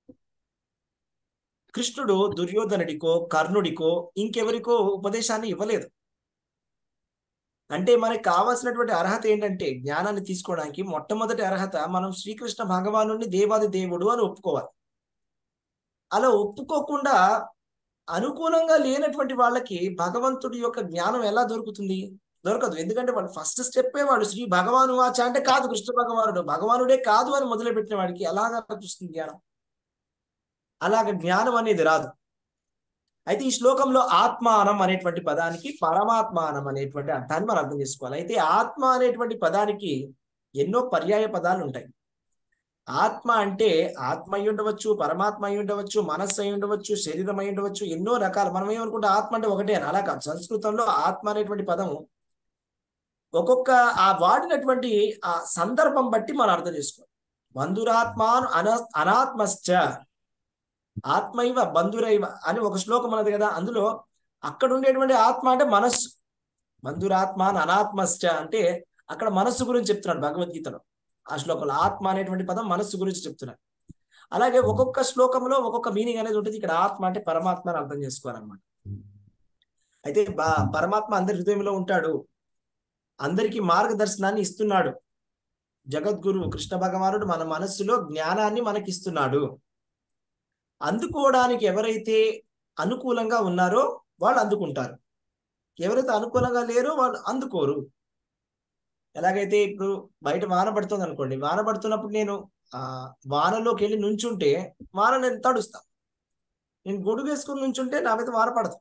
S1: కృష్ణుడు దుర్యోధనుడికో కర్ణుడికో ఇంకెవరికో ఉపదేశాన్ని ఇవ్వలేదు అంటే మనకి కావాల్సినటువంటి అర్హత ఏంటంటే జ్ఞానాన్ని తీసుకోవడానికి మొట్టమొదటి అర్హత మనం శ్రీకృష్ణ భగవాను దేవాది దేవుడు అని ఒప్పుకోవాలి అలా ఒప్పుకోకుండా అనుకూలంగా లేనటువంటి వాళ్ళకి భగవంతుడి యొక్క జ్ఞానం ఎలా దొరుకుతుంది దొరకదు ఎందుకంటే వాళ్ళు ఫస్ట్ స్టెప్పే వాడు శ్రీ భగవాను వాచ అంటే కాదు కృష్ణ భగవానుడు భగవానుడే కాదు అని మొదలుపెట్టిన వాడికి అలాగా చూస్తుంది జ్ఞానం అలాగ జ్ఞానం అనేది రాదు అయితే ఈ శ్లోకంలో ఆత్మానం అనేటువంటి పదానికి పరమాత్మానం అనేటువంటి అర్థాన్ని మనం అర్థం చేసుకోవాలి అయితే ఆత్మ అనేటువంటి పదానికి ఎన్నో పర్యాయ పదాలు ఉంటాయి ఆత్మ అంటే ఆత్మ అయి ఉండవచ్చు పరమాత్మ అయి ఉండవచ్చు మనస్సు అయి ఉండవచ్చు శరీరం అయి ఉండవచ్చు ఎన్నో రకాలు మనం ఏమనుకుంటే ఆత్మ అంటే ఒకటే అని అలా కాదు సంస్కృతంలో ఆత్మ అనేటువంటి పదం ఒక్కొక్క ఆ వాడినటువంటి ఆ సందర్భం బట్టి మనం అర్థం చేసుకోవాలి బంధురాత్మాను అన అనాత్మశ్చ ఆత్మైవ బంధురైవ అని ఒక శ్లోకం ఉన్నది కదా అందులో అక్కడ ఉండేటువంటి ఆత్మ అంటే మనస్సు బంధురాత్మాన్ అనాత్మశ్చ అంటే అక్కడ మనస్సు గురించి చెప్తున్నాడు భగవద్గీతలో ఆ శ్లోకంలో ఆత్మ అనేటువంటి పదం మనస్సు గురించి చెప్తున్నాడు అలాగే ఒక్కొక్క శ్లోకంలో ఒక్కొక్క మీనింగ్ అనేది ఉంటుంది ఇక్కడ ఆత్మ అంటే పరమాత్మ అని అర్థం చేసుకోవాలన్నమాట అయితే బా- పరమాత్మ అందరి హృదయంలో ఉంటాడు అందరికీ మార్గదర్శనాన్ని ఇస్తున్నాడు జగద్గురు కృష్ణ భగవానుడు మన మనస్సులో జ్ఞానాన్ని మనకిస్తున్నాడు అందుకోవడానికి ఎవరైతే అనుకూలంగా ఉన్నారో వాళ్ళు అందుకుంటారు ఎవరైతే అనుకూలంగా లేరో వాళ్ళు అందుకోరు ఎలాగైతే ఇప్పుడు బయట వాన పడుతుంది అనుకోండి వాన పడుతున్నప్పుడు నేను ఆ వానలోకి వెళ్ళి నుంచుంటే వాన నేను తడుస్తా నేను గొడుగు వేసుకుని నుంచుంటే నా మీద వాన పడదు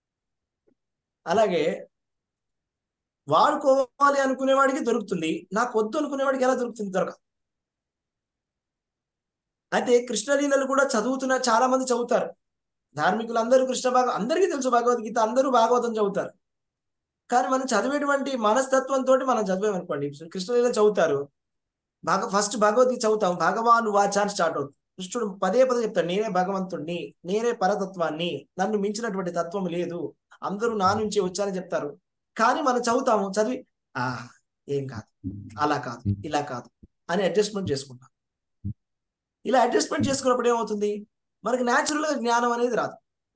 S1: అలాగే వాడుకోవాలి అనుకునేవాడికి దొరుకుతుంది నాకు వద్దు అనుకునేవాడికి ఎలా దొరుకుతుంది దొరకదు అయితే కృష్ణలీలలు కూడా చదువుతున్న చాలా మంది చదువుతారు ధార్మికులు అందరూ కృష్ణ భాగ అందరికీ తెలుసు భగవద్గీత అందరూ భాగవతం చదువుతారు కానీ మనం చదివేటువంటి మనస్తత్వంతో మనం చదివామనుకోండి కృష్ణలీల చదువుతారు భాగ ఫస్ట్ భగవద్గీత చదువుతాం భగవాన్ వాచ అని స్టార్ట్ అవుతుంది కృష్ణుడు పదే పదే చెప్తాడు నేనే భగవంతుణ్ణి నేనే పరతత్వాన్ని నన్ను మించినటువంటి తత్వం లేదు అందరూ నా నుంచి వచ్చారని చెప్తారు కానీ మనం చదువుతాము చదివి ఆ ఏం కాదు అలా కాదు ఇలా కాదు అని అడ్జస్ట్మెంట్ చేసుకుంటాం ఇలా అడ్జస్ట్మెంట్ చేసుకున్నప్పుడు ఏమవుతుంది మనకి న్యాచురల్ గా జ్ఞానం అనేది రాదు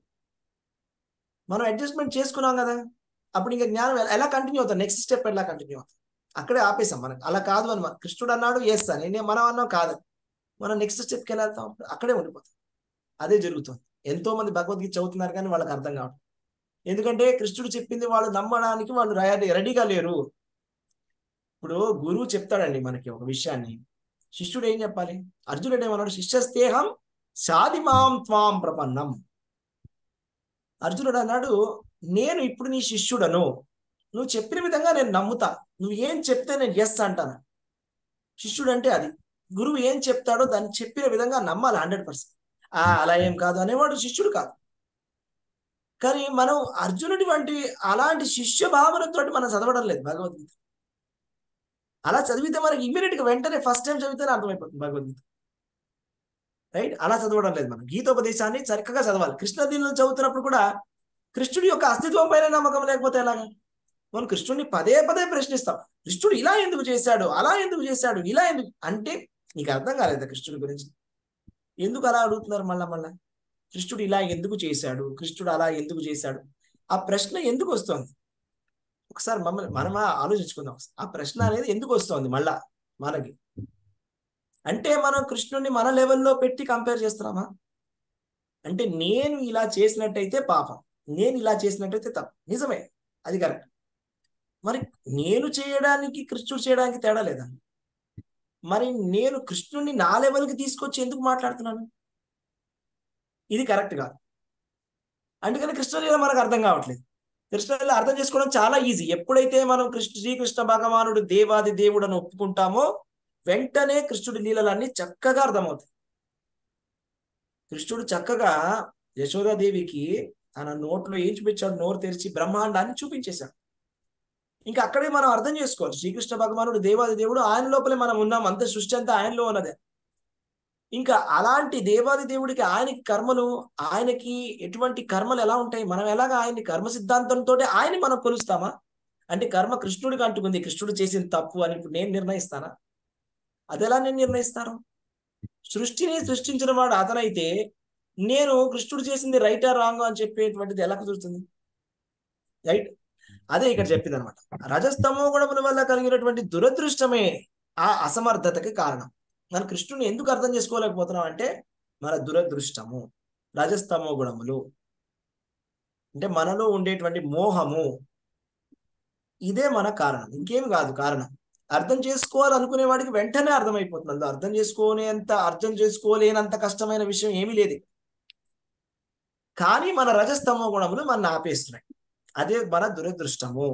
S1: మనం అడ్జస్ట్మెంట్ చేసుకున్నాం కదా అప్పుడు ఇంకా జ్ఞానం ఎలా- ఎలా కంటిన్యూ అవుతుంది నెక్స్ట్ స్టెప్ ఎలా కంటిన్యూ అవుతుంది అక్కడే ఆపేసాం మనకి అలా కాదు అని మన- కృష్ణుడు అన్నాడు ఎస్ అని నేను మనం అన్నాం కాదు మనం నెక్స్ట్ స్టెప్కి ఎలా వెళ్తాం అక్కడే ఉండిపోతాం అదే జరుగుతుంది ఎంతో మంది భగవద్గీత చదువుతున్నారు కానీ వాళ్ళకి అర్థం కావట్లేదు ఎందుకంటే కృష్ణుడు చెప్పింది వాళ్ళు నమ్మడానికి వాళ్ళు రెడీ రెడీగా లేరు ఇప్పుడు గురువు చెప్తాడండి మనకి ఒక విషయాన్ని శిష్యుడు ఏం చెప్పాలి అర్జునుడు ఏమన్నాడు శిష్యస్తేహం సాదిమాం త్వాం ప్రపన్నం అర్జునుడు అన్నాడు నేను ఇప్పుడు నీ శిష్యుడను నువ్వు చెప్పిన విధంగా నేను నమ్ముతా నువ్వు ఏం చెప్తే నేను ఎస్ అంటాను శిష్యుడు అంటే అది గురువు ఏం చెప్తాడో దాన్ని చెప్పిన విధంగా నమ్మాలి హండ్రెడ్ పర్సెంట్ ఆ అలా ఏం కాదు అనేవాడు శిష్యుడు కాదు కానీ మనం అర్జునుడి వంటి అలాంటి శిష్య భావనతో మనం చదవడం లేదు భగవద్గీత అలా చదివితే మనకి ఇమీడియట్ గా వెంటనే ఫస్ట్ టైం చదివితేనే అర్థమైపోతుంది భగవద్గీత రైట్ అలా చదవడం లేదు మనం గీతోపదేశాన్ని చక్కగా చదవాలి కృష్ణ దీనిలో చదువుతున్నప్పుడు కూడా కృష్ణుడి యొక్క అస్తిత్వం పైన నమ్మకం లేకపోతే ఎలాగా మనం కృష్ణుడిని పదే పదే ప్రశ్నిస్తాం కృష్ణుడు ఇలా ఎందుకు చేశాడు అలా ఎందుకు చేశాడు ఇలా ఎందుకు అంటే నీకు అర్థం కాలేదా కృష్ణుడి గురించి ఎందుకు అలా అడుగుతున్నారు మళ్ళా మళ్ళా కృష్ణుడు ఇలా ఎందుకు చేశాడు కృష్ణుడు అలా ఎందుకు చేశాడు ఆ ప్రశ్న ఎందుకు వస్తుంది ఒకసారి మమ్మల్ని మనమా ఆలోచించుకుందాం ఆ ప్రశ్న అనేది ఎందుకు వస్తుంది మళ్ళా మనకి అంటే మనం కృష్ణుడిని మన లెవెల్లో పెట్టి కంపేర్ చేస్తున్నామా అంటే నేను ఇలా చేసినట్టయితే పాపం నేను ఇలా చేసినట్టయితే తప్పు నిజమే అది కరెక్ట్ మరి నేను చేయడానికి కృష్ణుడు చేయడానికి తేడా లేదా మరి నేను కృష్ణుడిని నా లెవెల్కి తీసుకొచ్చి ఎందుకు మాట్లాడుతున్నాను ఇది కరెక్ట్ కాదు అందుకని కృష్ణలీల మనకు అర్థం కావట్లేదు కృష్ణలీల అర్థం చేసుకోవడం చాలా ఈజీ ఎప్పుడైతే మనం కృష్ణ శ్రీకృష్ణ భగవానుడు దేవాది దేవుడు అని ఒప్పుకుంటామో వెంటనే కృష్ణుడి లీలలన్నీ చక్కగా అర్థమవుతాయి కృష్ణుడు చక్కగా యశోదాదేవికి తన నోట్లో ఏం చూపించాడు నోరు తెరిచి బ్రహ్మాండాన్ని చూపించేశాడు ఇంకా అక్కడే మనం అర్థం చేసుకోవాలి శ్రీకృష్ణ భగవానుడు దేవాది దేవుడు ఆయన లోపలే మనం ఉన్నాం అంత సృష్టి అంతా ఆయనలో ఉన్నదే ఇంకా అలాంటి దేవాది దేవుడికి ఆయనకి కర్మలు ఆయనకి ఎటువంటి కర్మలు ఎలా ఉంటాయి మనం ఎలాగ ఆయన్ని కర్మ సిద్ధాంతంతో ఆయన్ని మనం కొలుస్తామా అంటే కర్మ కృష్ణుడికి అంటుకుంది కృష్ణుడు చేసిన తప్పు అని ఇప్పుడు నేను నిర్ణయిస్తానా అది ఎలా నేను నిర్ణయిస్తాను సృష్టిని సృష్టించిన వాడు అతనైతే నేను కృష్ణుడు చేసింది రైటా రాంగ్ అని చెప్పేటువంటిది ఎలా కుదురుతుంది రైట్ అదే ఇక్కడ చెప్పింది అనమాట రజస్తమో గుణముల వల్ల కలిగినటువంటి దురదృష్టమే ఆ అసమర్థతకి కారణం మన కృష్ణుని ఎందుకు అర్థం చేసుకోలేకపోతున్నాం అంటే మన దురదృష్టము రజస్తమో గుణములు అంటే మనలో ఉండేటువంటి మోహము ఇదే మన కారణం ఇంకేం కాదు కారణం అర్థం చేసుకోవాలనుకునే వాడికి వెంటనే అర్థమైపోతుంది అందులో అర్థం చేసుకోలేంత అర్థం చేసుకోలేనంత కష్టమైన విషయం ఏమీ లేదు కానీ మన రజస్తమో గుణములు మన ఆపేస్తున్నాయి అదే మన దురదృష్టము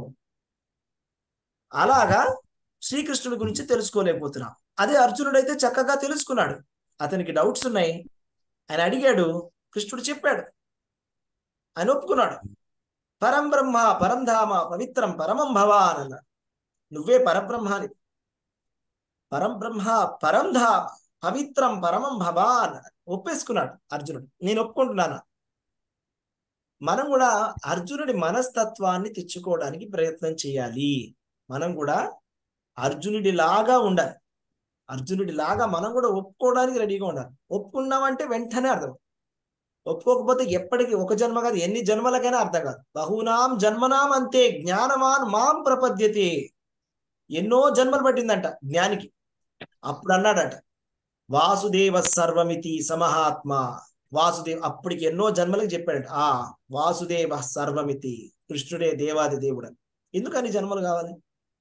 S1: అలాగా శ్రీకృష్ణుడి గురించి తెలుసుకోలేకపోతున్నాం అదే అర్జునుడైతే చక్కగా తెలుసుకున్నాడు అతనికి డౌట్స్ ఉన్నాయి ఆయన అడిగాడు కృష్ణుడు చెప్పాడు ఆయన ఒప్పుకున్నాడు పరం బ్రహ్మ పరం ధామ పవిత్రం పరమం భవ అని అన్నాడు నువ్వే పరబ్రహ్మాని పరం బ్రహ్మ పరం ధామ పవిత్రం పరమం భవ అన్నాడు ఒప్పేసుకున్నాడు అర్జునుడు నేను ఒప్పుకుంటున్నాను మనం కూడా అర్జునుడి మనస్తత్వాన్ని తెచ్చుకోవడానికి ప్రయత్నం చేయాలి మనం కూడా అర్జునుడి లాగా ఉండాలి అర్జునుడి లాగా మనం కూడా ఒప్పుకోవడానికి రెడీగా ఉండాలి ఒప్పుకున్నామంటే వెంటనే అర్థం ఒప్పుకోకపోతే ఎప్పటికీ ఒక జన్మ కాదు ఎన్ని జన్మలకైనా అర్థం కాదు బహునాం జన్మనాం అంతే జ్ఞానవాన్ మాం ప్రపద్యతే ఎన్నో జన్మలు పట్టిందంట జ్ఞానికి అప్పుడు అన్నాడట వాసుదేవ సర్వమితి సమహాత్మ వాసుదేవ్ అప్పటికి ఎన్నో జన్మలకు చెప్పాడట ఆ వాసుదేవ సర్వమితి కృష్ణుడే దేవాది దేవుడు ఎందుకని జన్మలు కావాలి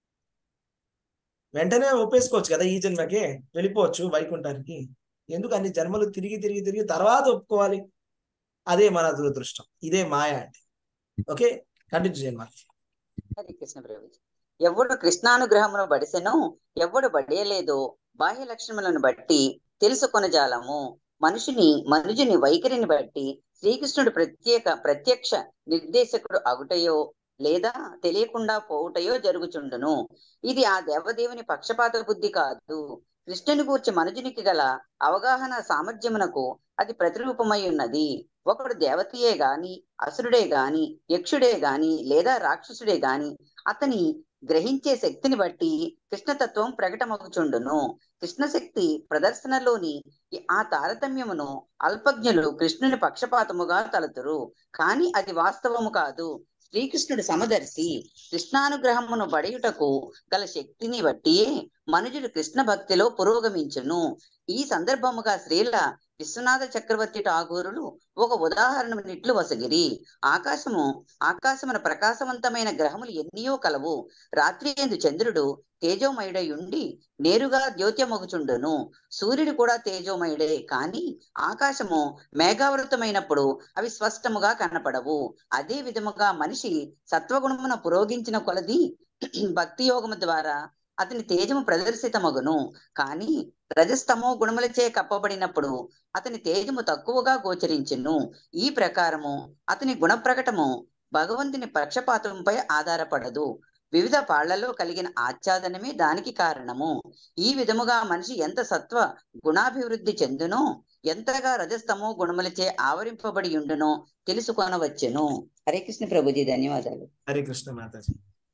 S1: వెంటనే ఒప్పేసుకోవచ్చు కదా ఈ జన్మకే వెళ్ళిపోవచ్చు వైకుంఠానికి ఎందుకు అన్ని జన్మలు తిరిగి తిరిగి తిరిగి తర్వాత ఒప్పుకోవాలి అదే మన దురదృష్టం ఇదే మాయ అంటే ఓకే కంటిన్యూ చేయండి మరి
S2: హరే కృష్ణ ప్రభుజీ ఎవడు కృష్ణానుగ్రహమును బడిసెను ఎవడు బడియలేదో బాహ్య లక్షణములను బట్టి తెలుసుకొనజాలము మనుషుని మనుజుని వైఖరిని బట్టి శ్రీకృష్ణుడు ప్రత్యేక ప్రత్యక్ష నిర్దేశకుడు అగుటయో లేదా తెలియకుండా పోవుటయో జరుగుచుండును ఇది ఆ దేవదేవుని పక్షపాత బుద్ధి కాదు కృష్ణుని గూర్చి మనుజునికి గల అవగాహన సామర్థ్యమునకు అది ప్రతిరూపమై ఉన్నది ఒకడు దేవతయే గాని అసురుడే గాని యక్షుడే గాని లేదా రాక్షసుడే గాని అతని గ్రహించే శక్తిని బట్టి కృష్ణతత్వం ప్రకటమగుచుండును కృష్ణ శక్తి ప్రదర్శనలోని ఈ- ఆ తారతమ్యమును అల్పజ్ఞులు కృష్ణుని పక్షపాతముగా తలతురు కాని అది వాస్తవము కాదు శ్రీకృష్ణుడు సమదర్శి కృష్ణానుగ్రహమును బడియుటకు గల శక్తిని బట్టి మనుజుడు కృష్ణ భక్తిలో పురోగమించును ఈ సందర్భముగా శ్రీల విశ్వనాథ చక్రవర్తి ఠాగూరులు ఒక ఉదాహరణనిట్లు వసగిరి ఆకాశము ఆకాశమున ప్రకాశవంతమైన గ్రహములు ఎన్నియో కలవు రాత్రి ఎందు చంద్రుడు తేజోమయుడై ఉండి నేరుగా ద్యోత్యమగుచుండును సూర్యుడు కూడా తేజోమయుడే కాని ఆకాశము మేఘావృతమైనప్పుడు అవి స్పష్టముగా కనపడవు అదే విధముగా మనిషి సత్వగుణమున పురోగించిన కొలది భక్తి యోగము ద్వారా అతని తేజము ప్రదర్శితమగును కాని రజస్తమో గుణములచే కప్పబడినప్పుడు అతని తేజము తక్కువగా గోచరించును ఈ ప్రకారము అతని గుణ ప్రకటము భగవంతుని పక్షపాతంపై ఆధారపడదు వివిధ పాళ్లలో కలిగిన ఆచ్ఛాదనమే దానికి కారణము ఈ విధముగా మనిషి ఎంత సత్వ గుణాభివృద్ధి చెందునో ఎంతగా రజస్తమో గుణములచే ఆవరింపబడి ఉండునో తెలుసుకొనవచ్చును హరే కృష్ణ ప్రభుజీ ధన్యవాదాలు
S1: హరే కృష్ణ మాతాజీ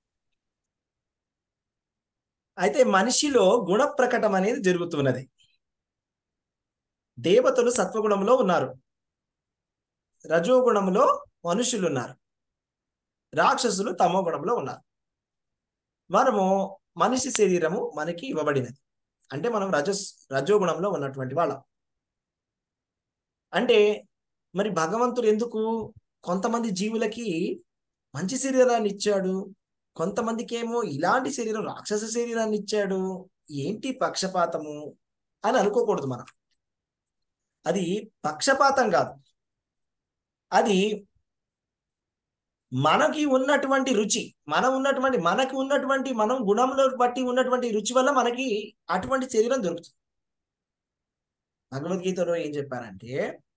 S1: అయితే మనిషిలో గుణ ప్రకటన అనేది జరుగుతున్నది దేవతలు సత్వగుణంలో ఉన్నారు రజోగుణంలో మనుషులు ఉన్నారు రాక్షసులు తమో గుణంలో ఉన్నారు మనము మనిషి శరీరము మనకి ఇవ్వబడినది అంటే మనం రజస్ రజోగుణంలో ఉన్నటువంటి వాళ్ళం అంటే మరి భగవంతుడు ఎందుకు కొంతమంది జీవులకి మంచి శరీరాన్ని ఇచ్చాడు కొంతమందికి ఏమో ఇలాంటి శరీరం రాక్షస శరీరాన్ని ఇచ్చాడు ఏంటి పక్షపాతము అని అనుకోకూడదు మనం అది పక్షపాతం కాదు అది మనకి ఉన్నటువంటి రుచి మనం ఉన్నటువంటి మనకి ఉన్నటువంటి మనం గుణంలో బట్టి ఉన్నటువంటి రుచి వల్ల మనకి అటువంటి శరీరం దొరుకుతుంది భగవద్గీతలో ఏం చెప్పారంటే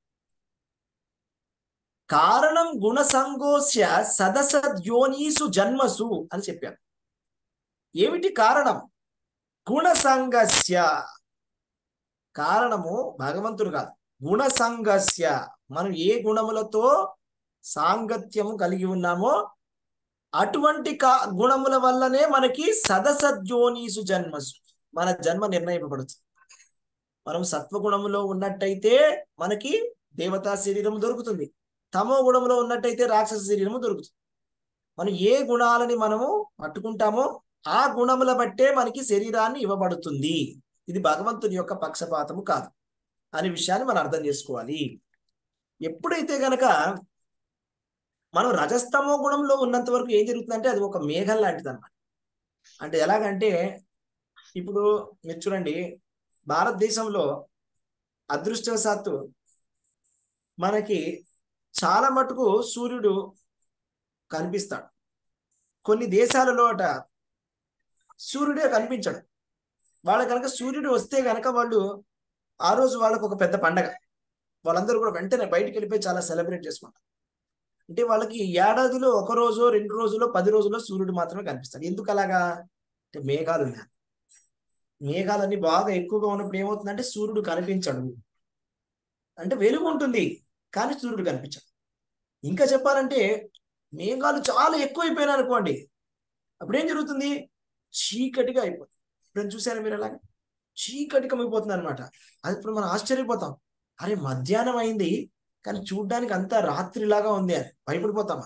S1: కారణం గుణ సంగోస్య సదసద్యోనీసు జన్మసు అని చెప్పారు ఏమిటి కారణం గుణ సంగస్య కారణము భగవంతుడు కాదు గుణ సంగస్య మనం ఏ గుణములతో సాంగత్యము కలిగి ఉన్నామో అటువంటి కా గుణముల వల్లనే మనకి సదసద్యోనీసు జన్మసు మన జన్మ నిర్ణయింపబడుతుంది మనం సత్వగుణములో ఉన్నట్టయితే మనకి దేవతా శరీరం దొరుకుతుంది తమో గుణంలో ఉన్నట్టయితే రాక్షస శరీరము దొరుకుతుంది మనం ఏ గుణాలని మనము పట్టుకుంటామో ఆ గుణముల బట్టే మనకి శరీరాన్ని ఇవ్వబడుతుంది ఇది భగవంతుని యొక్క పక్షపాతము కాదు అనే విషయాన్ని మనం అర్థం చేసుకోవాలి ఎప్పుడైతే గనక మనం రజస్తమో గుణంలో ఉన్నంత వరకు ఏం జరుగుతుందంటే అది ఒక మేఘం లాంటిది అనమాట అంటే ఎలాగంటే ఇప్పుడు మీరు చూడండి భారతదేశంలో అదృష్టవశాత్తు మనకి చాలా మటుకు సూర్యుడు కనిపిస్తాడు కొన్ని దేశాలలో అట సూర్యుడే కనిపించడు వాళ్ళ కనుక సూర్యుడు వస్తే కనుక వాళ్ళు ఆ రోజు వాళ్ళకు ఒక పెద్ద పండగ వాళ్ళందరూ కూడా వెంటనే బయటికి వెళ్ళిపోయి చాలా సెలబ్రేట్ చేసుకుంటారు అంటే వాళ్ళకి ఏడాదిలో ఒక రోజు రెండు రోజులో పది రోజుల్లో సూర్యుడు మాత్రమే కనిపిస్తాడు ఎందుకు అలాగా అంటే మేఘాలు ఉన్నాయి మేఘాలన్నీ బాగా ఎక్కువగా ఉన్నప్పుడు ఏమవుతుందంటే సూర్యుడు కనిపించడు అంటే వెలుగు ఉంటుంది కానీ సూర్యుడు కనిపించడు ఇంకా చెప్పాలంటే మేఘాలు చాలా ఎక్కువైపోయినాయి అనుకోండి అప్పుడు ఏం జరుగుతుంది చీకటిగా అయిపోతుంది ఇప్పుడు చూసారా మీరు అలాగా చీకటిగా అయిపోతుంది అనమాట అది ఇప్పుడు మనం ఆశ్చర్యపోతాం అరే మధ్యాహ్నం అయింది కానీ చూడ్డానికి అంతా రాత్రిలాగా ఉంది అని భయపడిపోతాం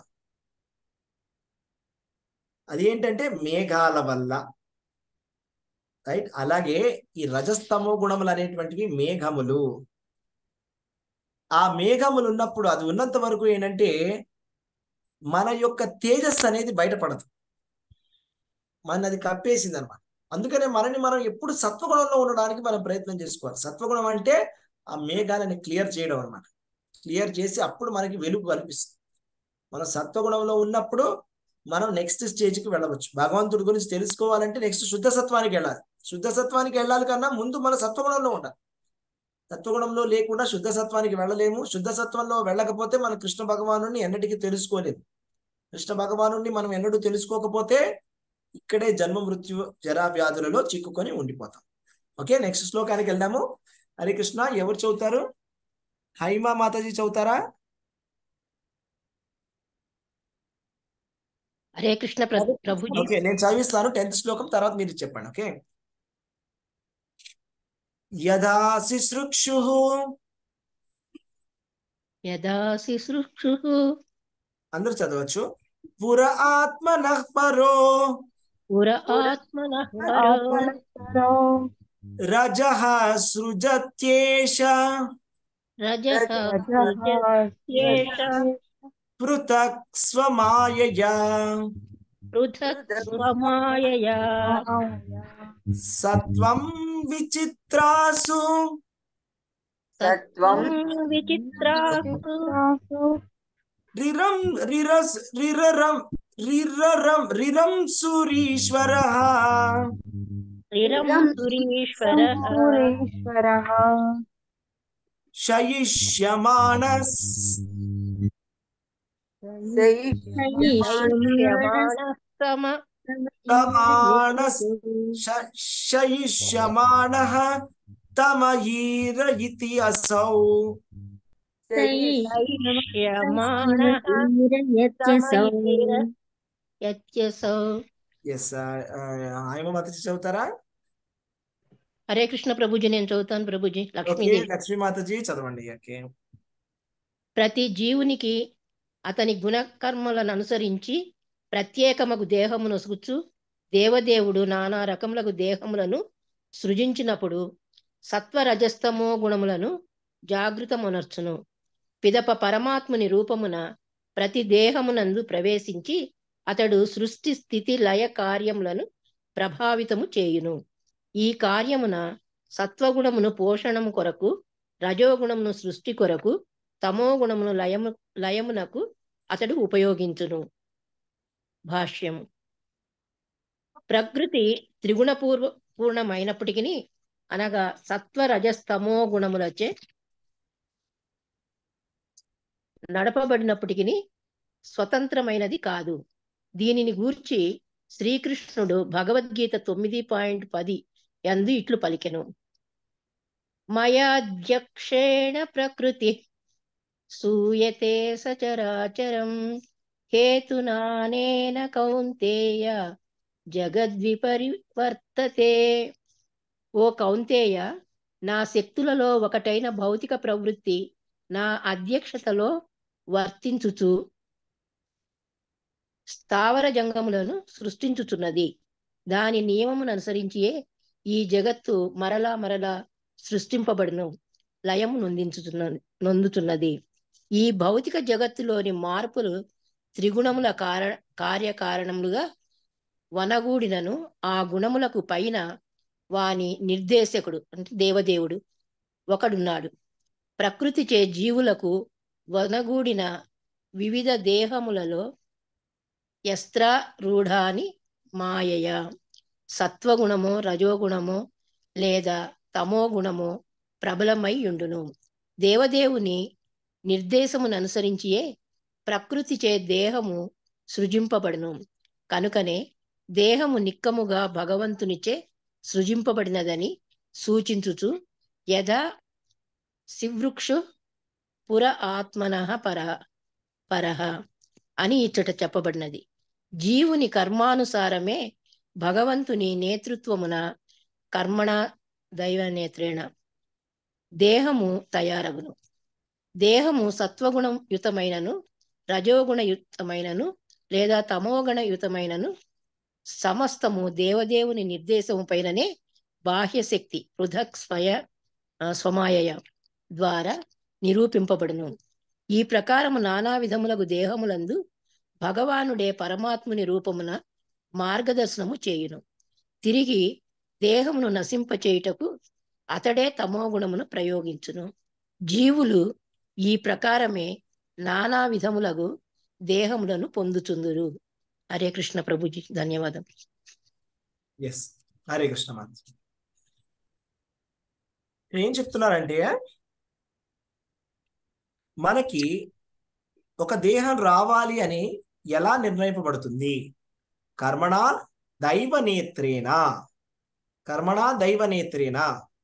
S1: అదేంటంటే మేఘాల వల్ల రైట్ అలాగే ఈ రజస్తమో గుణములు అనేటువంటివి మేఘములు ఆ మేఘములు ఉన్నప్పుడు అది ఉన్నంత వరకు ఏంటంటే మన యొక్క తేజస్సు అనేది బయటపడదు మన అది కప్పేసింది అనమాట అందుకనే మనని మనం ఎప్పుడు సత్వగుణంలో ఉండడానికి మనం ప్రయత్నం చేసుకోవాలి సత్వగుణం అంటే ఆ మేఘాలని క్లియర్ చేయడం అనమాట క్లియర్ చేసి అప్పుడు మనకి వెలుగు కనిపిస్తుంది మనం సత్వగుణంలో ఉన్నప్పుడు మనం నెక్స్ట్ స్టేజ్కి వెళ్ళవచ్చు భగవంతుడి గురించి తెలుసుకోవాలంటే నెక్స్ట్ శుద్ధ సత్వానికి వెళ్ళాలి శుద్ధ సత్వానికి వెళ్ళాలి కన్నా ముందు మన సత్వగుణంలో ఉండాలి సత్వగుణంలో లేకుండా శుద్ధ సత్వానికి వెళ్ళలేము శుద్ధ సత్వంలో వెళ్ళకపోతే మన కృష్ణ భగవాను ఎన్నటికీ తెలుసుకోలేము కృష్ణ భగవాను మనం ఎన్నడూ తెలుసుకోకపోతే ఇక్కడే జన్మ మృత్యు జరా వ్యాధులలో చిక్కుకొని ఉండిపోతాం ఓకే నెక్స్ట్ శ్లోకానికి వెళ్దాము హరే కృష్ణ ఎవరు చదువుతారు హైమా మాతాజీ చదువుతారా
S5: హరే కృష్ణ ప్రభు ప్రభుజీ
S1: ఓకే నేను చదివిస్తాను టెన్త్ శ్లోకం తర్వాత మీరు చెప్పండి ఓకే యదా శిశృక్షు
S5: యదా శిశృక్షు
S1: అందరూ చదవచ్చు పుర ఆత్మన పరో
S5: పుర ఆత్మన
S1: రజ సృజత్యేష
S5: రజః సృజత్యేష
S1: పృథక్ స్వమాయయా
S5: పృథక్ స్వమాయయా
S1: సత్వం విచిత్రాసు
S2: సత్వం
S5: విచిత్రాసు
S1: రిరం రిరస్ రిరరం రిరరం రిరం సురీశ్వర
S5: శ్రీరం సురీశ్వర
S1: శయిష్యమాణస్
S5: సమ
S1: తమాణస్ శ- శయిష్యమాణః తమయీర ఇతి అసౌ
S5: శయిష్యమాణః యత్యసౌ
S1: ఎస్ ఆయమ మత చదువుతారా
S5: హరే కృష్ణ ప్రభుజీ నేను చదువుతాను ప్రభుజీ
S1: ఓకే
S5: లక్ష్మీదేవి
S1: లక్ష్మీ మాతాజీ చదవండి ఓకే
S5: ప్రతి జీవునికి అతని గుణకర్మలను అనుసరించి ప్రత్యేకమగు దేహమును సుగుచు దేవదేవుడు నానా రకములకు దేహములను సృజించినప్పుడు సత్వరజస్తమో గుణములను జాగృతమునర్చును పిదప పరమాత్ముని రూపమున ప్రతి దేహమునందు ప్రవేశించి అతడు సృష్టి స్థితి లయ కార్యములను ప్రభావితము చేయును ఈ కార్యమున సత్వగుణమును పోషణము కొరకు రజోగుణమును సృష్టి కొరకు తమో గుణమును లయము లయమునకు అతడు ఉపయోగించును భాష్యము ప్రకృతి త్రిగుణ పూర్వ పూర్ణమైనప్పటికీ అనగా సత్వ రజస్తమో గుణములచే నడపబడినప్పటికీ స్వతంత్రమైనది కాదు దీనిని గూర్చి శ్రీకృష్ణుడు భగవద్గీత తొమ్మిది పాయింట్ పది ఎందు ఇట్లు పలికెను మయాధ్యక్షేణ ప్రకృతి సూయతే సచరాచరం హేతునానేన కౌంతేయ జగద్విపరివర్తతే ఓ కౌంతేయ నా శక్తులలో ఒకటైన భౌతిక ప్రవృత్తి నా అధ్యక్షతలో వర్తించుచు స్థావర జంగములను సృష్టించుచున్నది దాని నియమమును అనుసరించియే ఈ జగత్తు మరలా మరలా సృష్టింపబడును లయము నొందించుతున్నది నొందుతున్నది ఈ భౌతిక జగత్తులోని మార్పులు త్రిగుణముల కార కార్యకారణములుగా వనగూడినను ఆ గుణములకు పైన వాని నిర్దేశకుడు అంటే దేవదేవుడు ఒకడున్నాడు ప్రకృతి చే జీవులకు వనగూడిన వివిధ దేహములలో యస్త్రరూఢాని మాయయ సత్వగుణమో రజోగుణమో లేదా తమో గుణమో ప్రబలమై ఉండును దేవదేవుని నిర్దేశమును అనుసరించియే ప్రకృతి చే దేహము సృజింపబడును కనుకనే దేహము నిక్కముగా భగవంతునిచే సృజింపబడినదని సూచించుచు యథా శివృక్షు పుర ఆత్మన పర పరహ అని ఇచ్చట చెప్పబడినది జీవుని కర్మానుసారమే భగవంతుని నేతృత్వమున కర్మణ దైవ నేత్రేణ దేహము తయారగును దేహము సత్వగుణం యుతమైనను రజోగుణ యుతమైనను లేదా తమోగణ యుతమైనను సమస్తము దేవదేవుని నిర్దేశము పైననే బాహ్య శక్తి పృథక్ స్వయ ఆ, స్వమాయయ ద్వారా నిరూపింపబడును ఈ ప్రకారము నానా విధములకు దేహములందు భగవానుడే పరమాత్ముని రూపమున మార్గదర్శనము చేయును తిరిగి దేహమును నశింపచేయుటకు అతడే తమో గుణమును ప్రయోగించును జీవులు ఈ ప్రకారమే నానా విధములకు దేహములను పొందుచుందురు హరే కృష్ణ ప్రభుజీ ధన్యవాదం
S1: ఎస్ హరే కృష్ణ మాత ఇక్కడ ఏం చెప్తున్నారంటే మనకి ఒక దేహం రావాలి అని ఎలా నిర్ణయింపబడుతుంది కర్మణ దైవ నేత్రేణ కర్మణ దైవ నేత్రేణ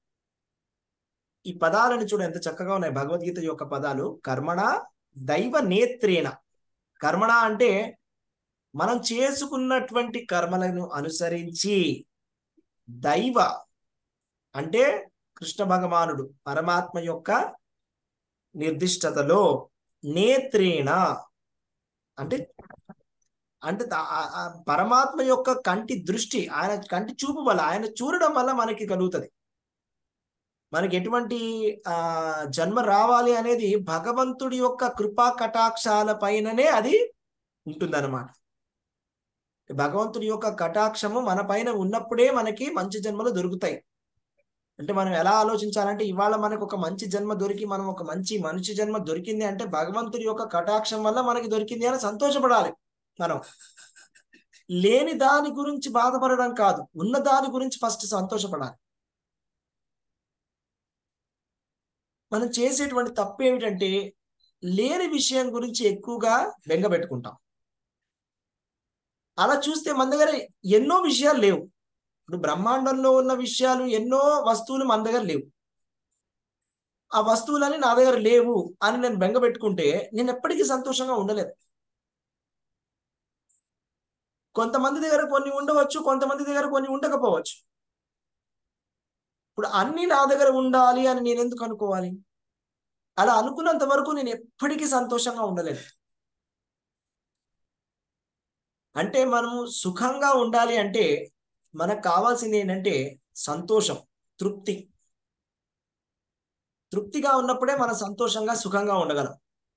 S1: ఈ పదాలను చూడ ఎంత చక్కగా ఉన్నాయి భగవద్గీత యొక్క పదాలు కర్మణ దైవ నేత్రేణ కర్మణ అంటే మనం చేసుకున్నటువంటి కర్మలను అనుసరించి దైవ అంటే కృష్ణ భగవానుడు పరమాత్మ యొక్క నిర్దిష్టతలో నేత్రేణ అంటే అంటే తా- ఆ- ఆ పరమాత్మ యొక్క కంటి దృష్టి ఆయన కంటి చూపు వల్ల ఆయన చూడడం వల్ల మనకి కలుగుతుంది మనకి ఎటువంటి ఆ జన్మ రావాలి అనేది భగవంతుడి యొక్క కృపా కటాక్షాల పైననే అది ఉంటుందన్నమాట భగవంతుడి యొక్క కటాక్షము మన పైన ఉన్నప్పుడే మనకి మంచి జన్మలు దొరుకుతాయి అంటే మనం ఎలా ఆలోచించాలంటే ఇవాళ మనకు ఒక మంచి జన్మ దొరికి మనం ఒక మంచి మనిషి జన్మ దొరికింది అంటే భగవంతుడి యొక్క కటాక్షం వల్ల మనకి దొరికింది అని సంతోషపడాలి మనం లేని దాని గురించి బాధపడడం కాదు ఉన్న దాని గురించి ఫస్ట్ సంతోషపడాలి మనం చేసేటువంటి తప్పు ఏమిటంటే లేని విషయం గురించి ఎక్కువగా బెంగ పెట్టుకుంటాం అలా చూస్తే మన దగ్గర ఎన్నో విషయాలు లేవు ఇప్పుడు బ్రహ్మాండంలో ఉన్న విషయాలు ఎన్నో వస్తువులు మన దగ్గర లేవు ఆ వస్తువులని నా దగ్గర లేవు అని నేను బెంగ పెట్టుకుంటే నేను ఎప్పటికీ సంతోషంగా ఉండలేదు కొంతమంది దగ్గర కొన్ని ఉండవచ్చు కొంతమంది దగ్గర కొన్ని ఉండకపోవచ్చు ఇప్పుడు అన్ని నా దగ్గర ఉండాలి అని నేను ఎందుకు అనుకోవాలి అలా అనుకున్నంత వరకు నేను ఎప్పటికీ సంతోషంగా ఉండలేదు అంటే మనము సుఖంగా ఉండాలి అంటే మనకు కావాల్సింది ఏంటంటే సంతోషం తృప్తి తృప్తిగా ఉన్నప్పుడే మనం సంతోషంగా సుఖంగా ఉండగలం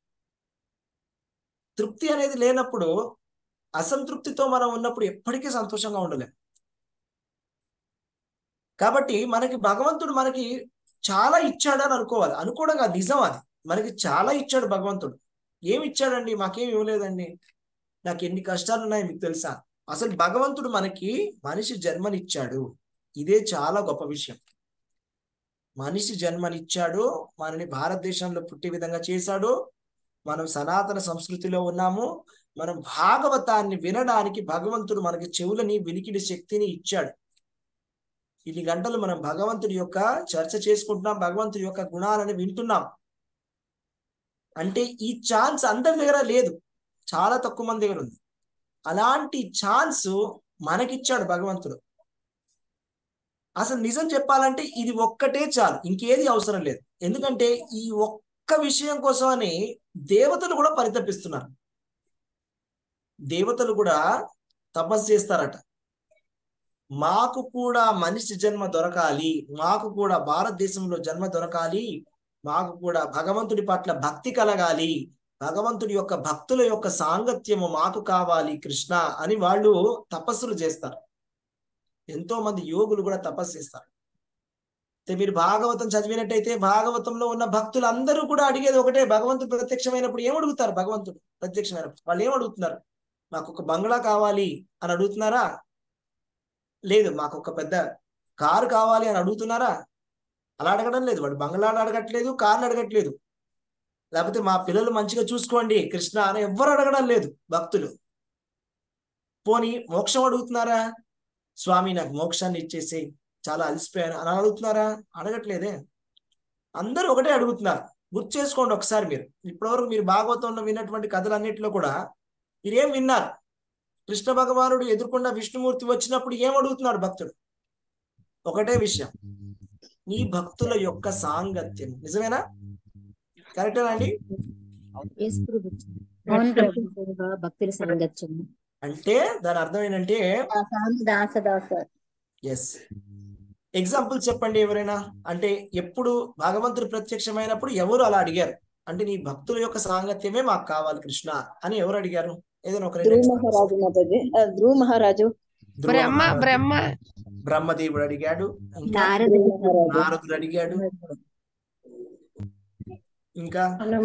S1: తృప్తి అనేది లేనప్పుడు అసంతృప్తితో మనం ఉన్నప్పుడు ఎప్పటికీ సంతోషంగా ఉండలేం కాబట్టి మనకి భగవంతుడు మనకి చాలా ఇచ్చాడు అని అనుకోవాలి అనుకోవడం కాదు నిజం అది మనకి చాలా ఇచ్చాడు భగవంతుడు ఏమి ఇచ్చాడండి మాకేం ఇవ్వలేదండి నాకు ఎన్ని కష్టాలు ఉన్నాయి మీకు తెలుసా అసలు భగవంతుడు మనకి మనిషి జన్మనిచ్చాడు ఇదే చాలా గొప్ప విషయం మనిషి జన్మనిచ్చాడు మనని భారతదేశంలో పుట్టే విధంగా చేశాడు మనం సనాతన సంస్కృతిలో ఉన్నాము మనం భాగవతాన్ని వినడానికి భగవంతుడు మనకి చెవులని వినికిడి శక్తిని ఇచ్చాడు ఇన్ని గంటలు మనం భగవంతుడి యొక్క చర్చ చేసుకుంటున్నాం భగవంతుడి యొక్క గుణాలను వింటున్నాం అంటే ఈ ఛాన్స్ అందరి దగ్గర లేదు చాలా తక్కువ మంది దగ్గర ఉంది అలాంటి ఛాన్స్ మనకిచ్చాడు భగవంతుడు అసలు నిజం చెప్పాలంటే ఇది ఒక్కటే చాలు ఇంకేది అవసరం లేదు ఎందుకంటే ఈ ఒక్క విషయం కోసమని దేవతలు కూడా పరితపిస్తున్నారు దేవతలు కూడా తపస్సు చేస్తారట మాకు కూడా మనిషి జన్మ దొరకాలి మాకు కూడా భారతదేశంలో జన్మ దొరకాలి మాకు కూడా భగవంతుడి పట్ల భక్తి కలగాలి భగవంతుడి యొక్క భక్తుల యొక్క సాంగత్యము మాకు కావాలి కృష్ణ అని వాళ్ళు తపస్సులు చేస్తారు ఎంతో మంది యోగులు కూడా తపస్సు చేస్తారు అయితే మీరు భాగవతం చదివినట్టయితే భాగవతంలో ఉన్న భక్తులు అందరూ కూడా అడిగేది ఒకటే భగవంతుడు ప్రత్యక్షమైనప్పుడు ఏం అడుగుతారు భగవంతుడు ప్రత్యక్షమైనప్పుడు వాళ్ళు ఏం అడుగుతున్నారు మాకు ఒక బంగ్లా కావాలి అని అడుగుతున్నారా లేదు మాకు ఒక పెద్ద కారు కావాలి అని అడుగుతున్నారా అలా అడగడం లేదు వాడు బంగ్లాలు అడగట్లేదు కార్లు అడగట్లేదు లేకపోతే మా పిల్లలు మంచిగా చూసుకోండి కృష్ణ అని ఎవ్వరు అడగడం లేదు భక్తులు పోని మోక్షం అడుగుతున్నారా స్వామి నాకు మోక్షాన్ని ఇచ్చేసి చాలా అలసిపోయాను అని అడుగుతున్నారా అడగట్లేదే అందరూ ఒకటే అడుగుతున్నారు గుర్తు చేసుకోండి ఒకసారి మీరు ఇప్పటివరకు మీరు భాగవతంలో విన్నటువంటి కథలన్నింటిలో కూడా మీరేం విన్నారు కృష్ణ భగవానుడు ఎదుర్కొన్న విష్ణుమూర్తి వచ్చినప్పుడు ఏం అడుగుతున్నాడు భక్తుడు ఒకటే విషయం నీ భక్తుల యొక్క సాంగత్యం నిజమేనా కరెక్టేనా అండి
S4: Yes, ప్రభుజీ.
S3: అవును ప్రభు.
S4: భక్తుల భక్తుల సాంగత్యం
S1: అంటే దాని అర్థం ఏంటంటే
S3: దాస దాస
S1: ఎస్ ఎగ్జాంపుల్ చెప్పండి ఎవరైనా అంటే ఎప్పుడు భగవంతుడు ప్రత్యక్షమైనప్పుడు ఎవరు అలా అడిగారు అంటే నీ భక్తుల యొక్క సాంగత్యమే మాకు కావాలి కృష్ణ అని ఎవరు అడిగారు ఏదైనా ఒక
S3: ధ్రువ మహారాజు మాతాజీ ఆ, ధ్రువ మహారాజు
S1: ధ్రువ
S6: బ్రహ్మ
S1: మహారాజు,
S6: బ్రహ్మ
S1: బ్రహ్మదేవుడు అడిగాడు ఇంకా
S4: నారదుడు
S3: ధ్రువ మహారాజు
S1: నారదుడు అడిగాడు ఇంకా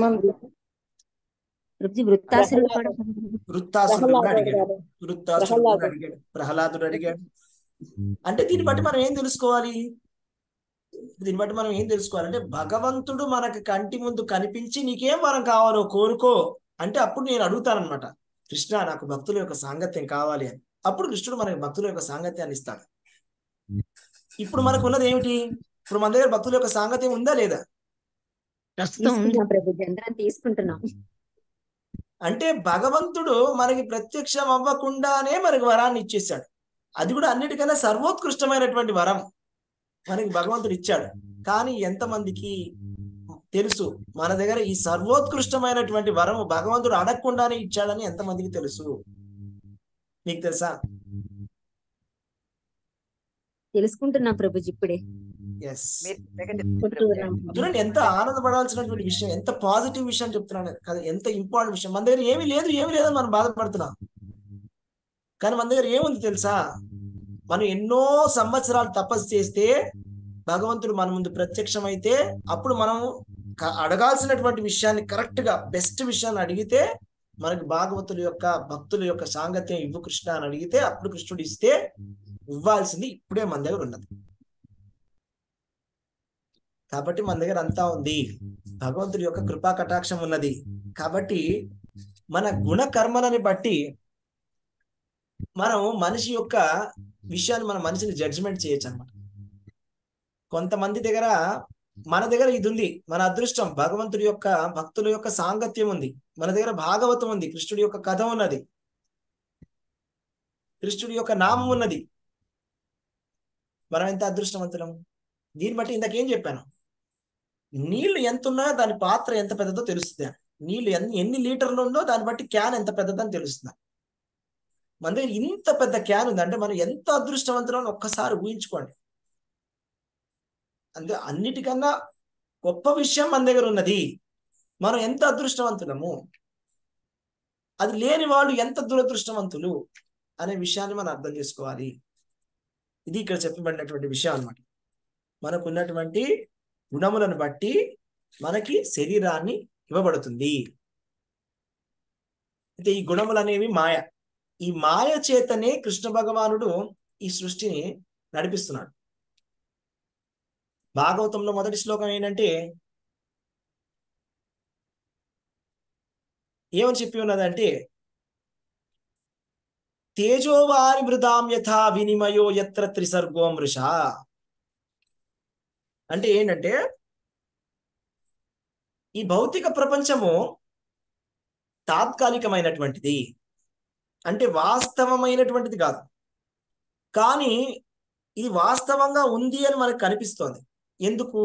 S4: ప్రభుజీ వృత్తాసురుడు కూడా
S1: వృత్తాసురుడు కూడా
S3: ప్రహ్లాదుడు
S1: అడిగాడు
S3: గారు.
S1: వృత్తాసురుడు కూడా
S3: ప్రహ్లాదుడు.
S1: అడిగాడు ప్రహ్లాదుడు అడిగాడు అంటే దీన్ని బట్టి మనం ఏం తెలుసుకోవాలి దీన్ని బట్టి మనం ఏం తెలుసుకోవాలంటే భగవంతుడు మనకి కంటి ముందు కనిపించి నీకేం వరం కావాలో కోరుకో అంటే అప్పుడు నేను అడుగుతానన్నమాట కృష్ణ నాకు భక్తుల యొక్క సాంగత్యం కావాలి అని అప్పుడు కృష్ణుడు మనకి భక్తుల యొక్క సాంగత్యాన్ని ఇస్తాడు ఇప్పుడు మనకు ఉన్నది ఏమిటి ఇప్పుడు మన దగ్గర భక్తుల యొక్క సాంగత్యం ఉందా లేదా
S5: ప్రస్తుతం ఉంది
S4: తీసుకుంటున్నాం ప్రభుజీ అందరం తీసుకుంటున్నాం
S1: అంటే భగవంతుడు మనకి ప్రత్యక్షం అవ్వకుండానే మనకి వరాన్ని ఇచ్చేసాడు అది కూడా అన్నిటికన్నా సర్వోత్కృష్టమైనటువంటి వరం మనకి భగవంతుడు ఇచ్చాడు కానీ ఎంతమందికి తెలుసు మన దగ్గర ఈ సర్వోత్కృష్టమైనటువంటి వరము భగవంతుడు అడగకుండానే ఇచ్చాడని ఎంతమందికి తెలుసు మీకు తెలుసా
S4: తెలుసుకుంటున్నాం ప్రభుజీ ఇప్పుడే
S1: ఎస్
S4: కుంటున్నాం.
S1: చూడండి ఎంత ఆనందపడాల్సినటువంటి విషయం ఎంత పాజిటివ్ విషయం చెప్తున్నాను కదా ఎంత ఇంపార్టెంట్ విషయం మన దగ్గర ఏమీ లేదు ఏమీ లేదని మనం బాధపడుతున్నాం కానీ మన దగ్గర ఏముంది తెలుసా మనం ఎన్నో సంవత్సరాలు తపస్సు చేస్తే భగవంతుడు మన ముందు ప్రత్యక్షమైతే అప్పుడు మనం క- అడగాల్సినటువంటి విషయాన్ని కరెక్ట్ గా బెస్ట్ విషయాన్ని అడిగితే మనకి భాగవతుల యొక్క భక్తుల యొక్క సాంగత్యం ఇవ్వు కృష్ణ అని అడిగితే అప్పుడు కృష్ణుడు ఇస్తే ఇవ్వాల్సింది ఇప్పుడే మన దగ్గర ఉన్నది కాబట్టి మన దగ్గర అంతా ఉంది భగవంతుడి యొక్క కృపా కటాక్షం ఉన్నది కాబట్టి మన గుణ కర్మలని బట్టి మనం మనిషి యొక్క విషయాన్ని మన మనిషిని జడ్జిమెంట్ చేయొచ్చు అనమాట కొంతమంది దగ్గర మన దగ్గర ఇది ఉంది మన అదృష్టం భగవంతుడి యొక్క భక్తుల యొక్క సాంగత్యం ఉంది మన దగ్గర భాగవతం ఉంది కృష్ణుడి యొక్క కథ ఉన్నది కృష్ణుడి యొక్క నామం ఉన్నది మనం ఎంత అదృష్టవంతులం దీన్ని బట్టి ఇందాకేం చెప్పాను నీళ్లు ఎంత ఉన్నాయో దాని పాత్ర ఎంత పెద్దదో తెలుస్తుంది నీళ్లు ఎన్ని ఎన్ని లీటర్లు ఉందో దాన్ని బట్టి క్యాన్ ఎంత పెద్దదని తెలుస్తుంది మన దగ్గర ఇంత పెద్ద క్యాన్ ఉంది అంటే మనం ఎంత అదృష్టవంతులం ఒక్కసారి ఊహించుకోండి అంటే అన్నిటికన్నా గొప్ప విషయం మన దగ్గర ఉన్నది మనం ఎంత అదృష్టవంతులము అది లేని వాళ్ళు ఎంత దురదృష్టవంతులు అనే విషయాన్ని మనం అర్థం చేసుకోవాలి ఇది ఇక్కడ చెప్పబడినటువంటి విషయం అన్నమాట మనకు ఉన్నటువంటి గుణములను బట్టి మనకి శరీరాన్ని ఇవ్వబడుతుంది అయితే ఈ గుణములు అనేవి మాయ ఈ మాయ చేతనే కృష్ణ భగవానుడు ఈ సృష్టిని నడిపిస్తున్నాడు భాగవతంలో మొదటి శ్లోకం ఏంటంటే ఏమని చెప్పి ఉన్నదంటే తేజోవారి మృదాం యథా వినిమయో ఎత్ర త్రిసర్గో మృష అంటే ఏంటంటే ఈ భౌతిక ప్రపంచము తాత్కాలికమైనటువంటిది అంటే వాస్తవమైనటువంటిది కాదు కానీ ఇది వాస్తవంగా ఉంది అని మనకు కనిపిస్తోంది ఎందుకు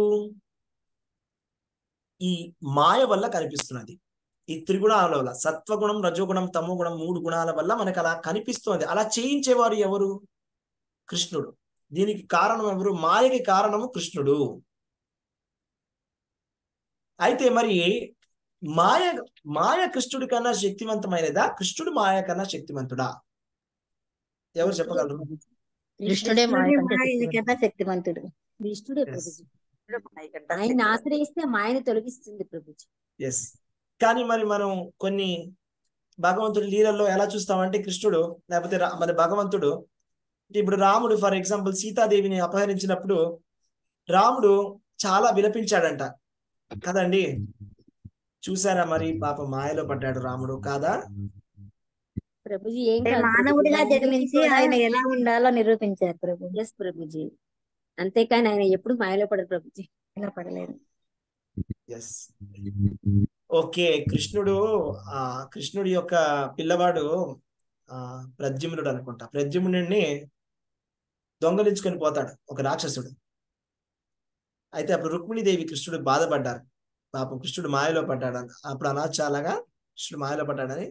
S1: ఈ మాయ వల్ల కనిపిస్తున్నది ఈ త్రిగుణాల వల్ల సత్వగుణం రజోగుణం తమో గుణం మూడు గుణాల వల్ల మనకు అలా కనిపిస్తోంది అలా చేయించేవారు ఎవరు కృష్ణుడు దీనికి కారణం ఎవరు మాయకి కారణము కృష్ణుడు అయితే మరి మాయ మాయ కృష్ణుడి కన్నా శక్తివంతమైనదా కృష్ణుడు మాయ కన్నా శక్తివంతుడా ఎవరు చెప్పగలరు
S5: కృష్ణుడే మాయ కంటే
S3: ఆయనకన్నా శక్తివంతుడు
S4: కృష్ణుడే
S1: Yes.
S4: ప్రభుజీ
S2: మాయకంటే
S4: ఆయన ఆశ్రయిస్తే మాయను తొలగిస్తుంది ప్రభుజీ
S1: ఎస్ కానీ మరి మనం కొన్ని భగవంతుడి లీలల్లో ఎలా చూస్తామంటే కృష్ణుడు లేకపోతే రా- మన భగవంతుడు ఇప్పుడు రాముడు ఫర్ ఎగ్జాంపుల్ సీతాదేవిని అపహరించినప్పుడు రాముడు చాలా విలపించాడంట కదండి చూసారా మరి పాప మాయలో పడ్డాడు రాముడు కాదా
S4: ప్రభుజీ ఏం
S3: అంటే
S4: కాదు
S3: మానవుడిగా
S4: ప్రభుజీ.
S3: జన్మించి ఆయన ఎలా ఉండాలో నిరూపించారు ప్రభు
S4: ఎస్ ప్రభుజీ అంతేకాని ఆయన ఎప్పుడు మాయలో పడరు ప్రభుజీ
S3: ఇలా పడలేదు
S1: ఎస్ ఓకే కృష్ణుడు ఆ కృష్ణుడి యొక్క పిల్లవాడు ఆ ప్రద్యుమ్నుడు అనుకుంటా ప్రద్యుమ్నుడిని దొంగలించుకొని పోతాడు ఒక రాక్షసుడు అయితే అప్పుడు రుక్మిణీదేవి కృష్ణుడు బాధపడ్డారు పాపం కృష్ణుడు మాయలో పడ్డాడు అని. అప్పుడు అనాచాలగా కృష్ణుడు మాయలో పడ్డాడని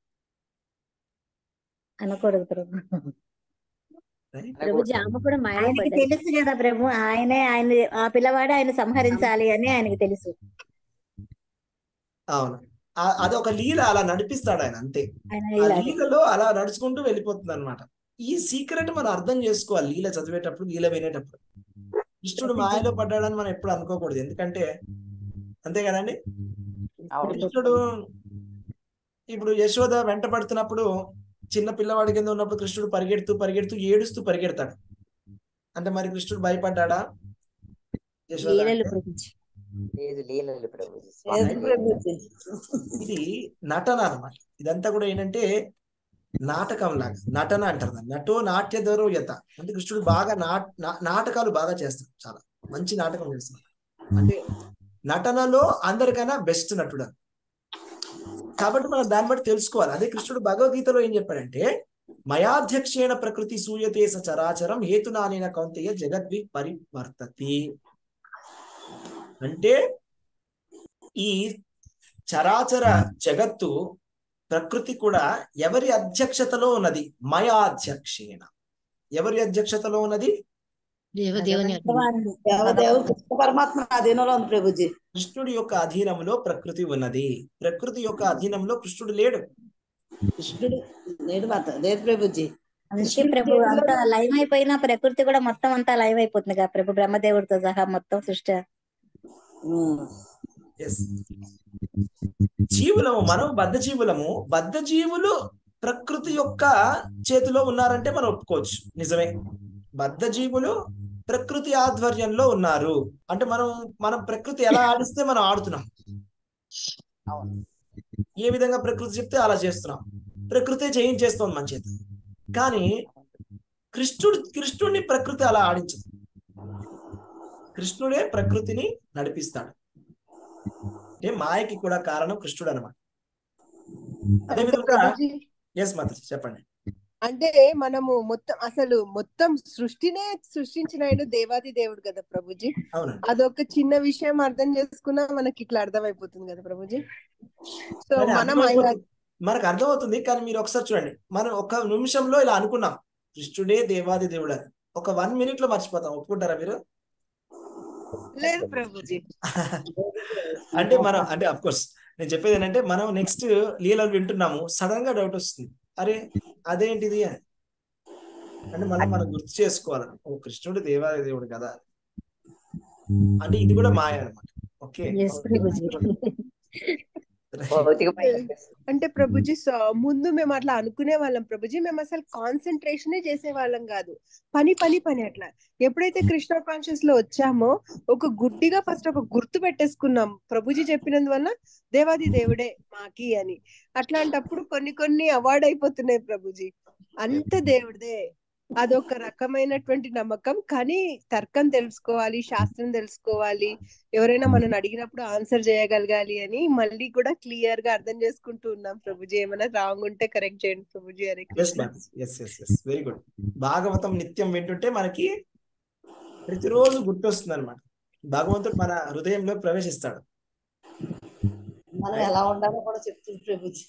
S3: అనకూడదు ప్రభు
S1: right?
S4: ప్రభుజీ ఆమె కూడా మాయలో
S3: ఆయనకి
S4: పడ్డారు
S3: తెలుసు కదా ప్రభు ఆయనే ఆయన ఆ పిల్లవాడు ఆయన సంహరించాలి అని ఆయనకి తెలుసు
S1: అవును ఆ- అది ఒక లీల అలా నడిపిస్తాడు ఆయన అంతే
S3: ఆయన
S1: ఆ
S3: ఇలా
S1: లీలలో అలా నడుచుకుంటూ వెళ్ళిపోతుంది అనమాట ఈ సీక్రెట్ మనం అర్థం చేసుకోవాలి లీల చదివేటప్పుడు లీల వినేటప్పుడు కృష్ణుడు మాయలో పడ్డాడని మనం ఎప్పుడు అనుకోకూడదు ఎందుకంటే అంతే కదండి
S2: అవును
S1: కృష్ణుడు ఇప్పుడు యశోద వెంట పడుతున్నప్పుడు చిన్న పిల్లవాడి కింద ఉన్నప్పుడు కృష్ణుడు పరిగెడుతూ పరిగెడుతూ ఏడుస్తూ పరిగెడతాడు అంటే మరి కృష్ణుడు భయపడ్డాడా యశోద
S4: లీలలు
S1: అంటే?
S4: ప్రభుజీ
S2: లేదు లీలలు ప్రభు
S6: లేదు ప్రభుజీ
S1: ఇది నటన అన్నమాట ఇదంతా కూడా ఏంటంటే నాటకం లాగా నటన అంటారు దాన్ని. నటో నాట్యధరో యత అంటే కృష్ణుడు బాగా నాట్ నా- నాటకాలు బాగా చేస్తాడు చాలా మంచి నాటకం చేస్తాడు అంటే నటనలో అందరికన్నా బెస్ట్ నటుడు అని. కాబట్టి మనం దాన్ని బట్టి తెలుసుకోవాలి అదే కృష్ణుడు భగవద్గీతలో ఏం చెప్పాడంటే మయాధ్యక్షేణ ప్రకృతి సూయతే స చరాచరం హేతునానేన కౌంతేయ జగద్వి పరివర్తతి అంటే ఈ చరాచర జగత్తు ప్రకృతి కూడా ఎవరి అధ్యక్షతలో ఉన్నది మయాధ్యక్షేణ ఎవరి అధ్యక్షతలో ఉన్నది
S5: దేవదేవుని
S6: దేవదేవుడు కృష్ణ పరమాత్మ అధీనంలో ఉంది ప్రభుజీ
S1: కృష్ణుడి యొక్క అధీనంలో ప్రకృతి ఉన్నది ప్రకృతి యొక్క అధీనంలో కృష్ణుడు లేడు
S6: కృష్ణుడు లేదు మాత లేదు ప్రభుజీ
S3: అందుకే ప్రభు అంతా లయం అయిపోయిన ప్రకృతి కూడా మొత్తం అంతా లయం అయిపోతుంది కదా ప్రభు బ్రహ్మదేవుడితో సహా మొత్తం సృష్టి
S6: ఉమ్.
S1: ఎస్ జీవులము మనం బద్ధ జీవులము బద్ధ జీవులు ప్రకృతి యొక్క చేతిలో ఉన్నారంటే మనం ఒప్పుకోవచ్చు నిజమే బద్ధ జీవులు ప్రకృతి ఆధ్వర్యంలో ఉన్నారు అంటే మనం మనం ప్రకృతి ఎలా ఆడిస్తే మనం ఆడుతున్నాం ఏ విధంగా ప్రకృతి చెప్తే అలా చేస్తున్నాం ప్రకృతే జయించేస్తోంది మన చేత కానీ కృష్ణుడు కృష్ణుడిని ప్రకృతి అలా ఆడించదు కృష్ణుడే ప్రకృతిని నడిపిస్తాడు అంటే మాయకి కూడా కారణం కృష్ణుడు అనమాట అదే విధంగా
S7: ప్రభుజీ,
S1: ఎస్ మాత చెప్పండి
S7: అంటే మనము మొత్తం అసలు మొత్తం సృష్టినే సృష్టించిన ఆయన దేవాది దేవుడు కదా ప్రభుజీ
S1: అవునండి
S7: అదొక చిన్న విషయం అర్థం చేసుకున్నా మనకి ఇట్లా అర్థమైపోతుంది కదా ప్రభుజీ సో
S1: కానీ
S7: మనం ఆయన
S1: అర్థమైపోతుంది. మనకు అర్థమవుతుంది కానీ మీరు ఒకసారి చూడండి మనం ఒక నిమిషంలో ఇలా అనుకున్నాం కృష్ణుడే దేవాది దేవుడు అని ఒక వన్ మినిట్ లో మర్చిపోతాం ఒప్పుకుంటారా మీరు
S7: లేదు ప్రభుజీ
S1: అంటే మనం అంటే అఫ్ కోర్స్ నేను చెప్పేది ఏంటంటే మనం నెక్స్ట్ లీలలు వింటున్నాము సడన్ గా డౌట్ వస్తుంది అరే అదేంటిది అని అంటే మనం మనం గుర్తు చేసుకోవాలి ఓ కృష్ణుడు దేవాది దేవుడు కదా అంటే ఇది కూడా మాయ అనమాట ఓకే
S4: ఎస్ ప్రభుజీ
S2: భౌతికమైన
S7: అంటే ప్రభుజీ సో ముందు మేము అట్లా అనుకునే వాళ్ళం ప్రభుజీ మేము అసలు కాన్సన్ట్రేషనే చేసే వాళ్ళం కాదు పని పని పని అట్లా ఎప్పుడైతే కృష్ణ కాన్షియస్ లో వచ్చామో ఒక గుడ్డిగా ఫస్ట్ ఒక గుర్తు పెట్టేసుకున్నాం ప్రభుజీ చెప్పినందువల్ల దేవాది దేవుడే మాకి అని అట్లాంటప్పుడు కొన్ని కొన్ని అవార్డ్ అయిపోతున్నాయి ప్రభుజీ అంత దేవుడిదే అదొక రకమైనటువంటి నమ్మకం కానీ తర్కం తెలుసుకోవాలి శాస్త్రం తెలుసుకోవాలి ఎవరైనా మనం అడిగినప్పుడు ఆన్సర్ చేయగలగాలి అని మళ్ళీ కూడా క్లియర్ గా అర్థం చేసుకుంటూ ఉన్నాం ప్రభుజీ ఏమైనా రాంగ్ ఉంటే కరెక్ట్ చేయండి ప్రభుజీ Hare
S1: yes
S7: Krishna
S1: ma'am yes yes yes very good Bhagavatam నిత్యం వింటుంటే మనకి ప్రతిరోజు గుర్తొస్తుంది అనమాట భగవంతుడు మన హృదయంలో ప్రవేశిస్తాడు
S6: మనం ఎలా ఉండాలో కూడా చెప్తుంది ప్రభుజీ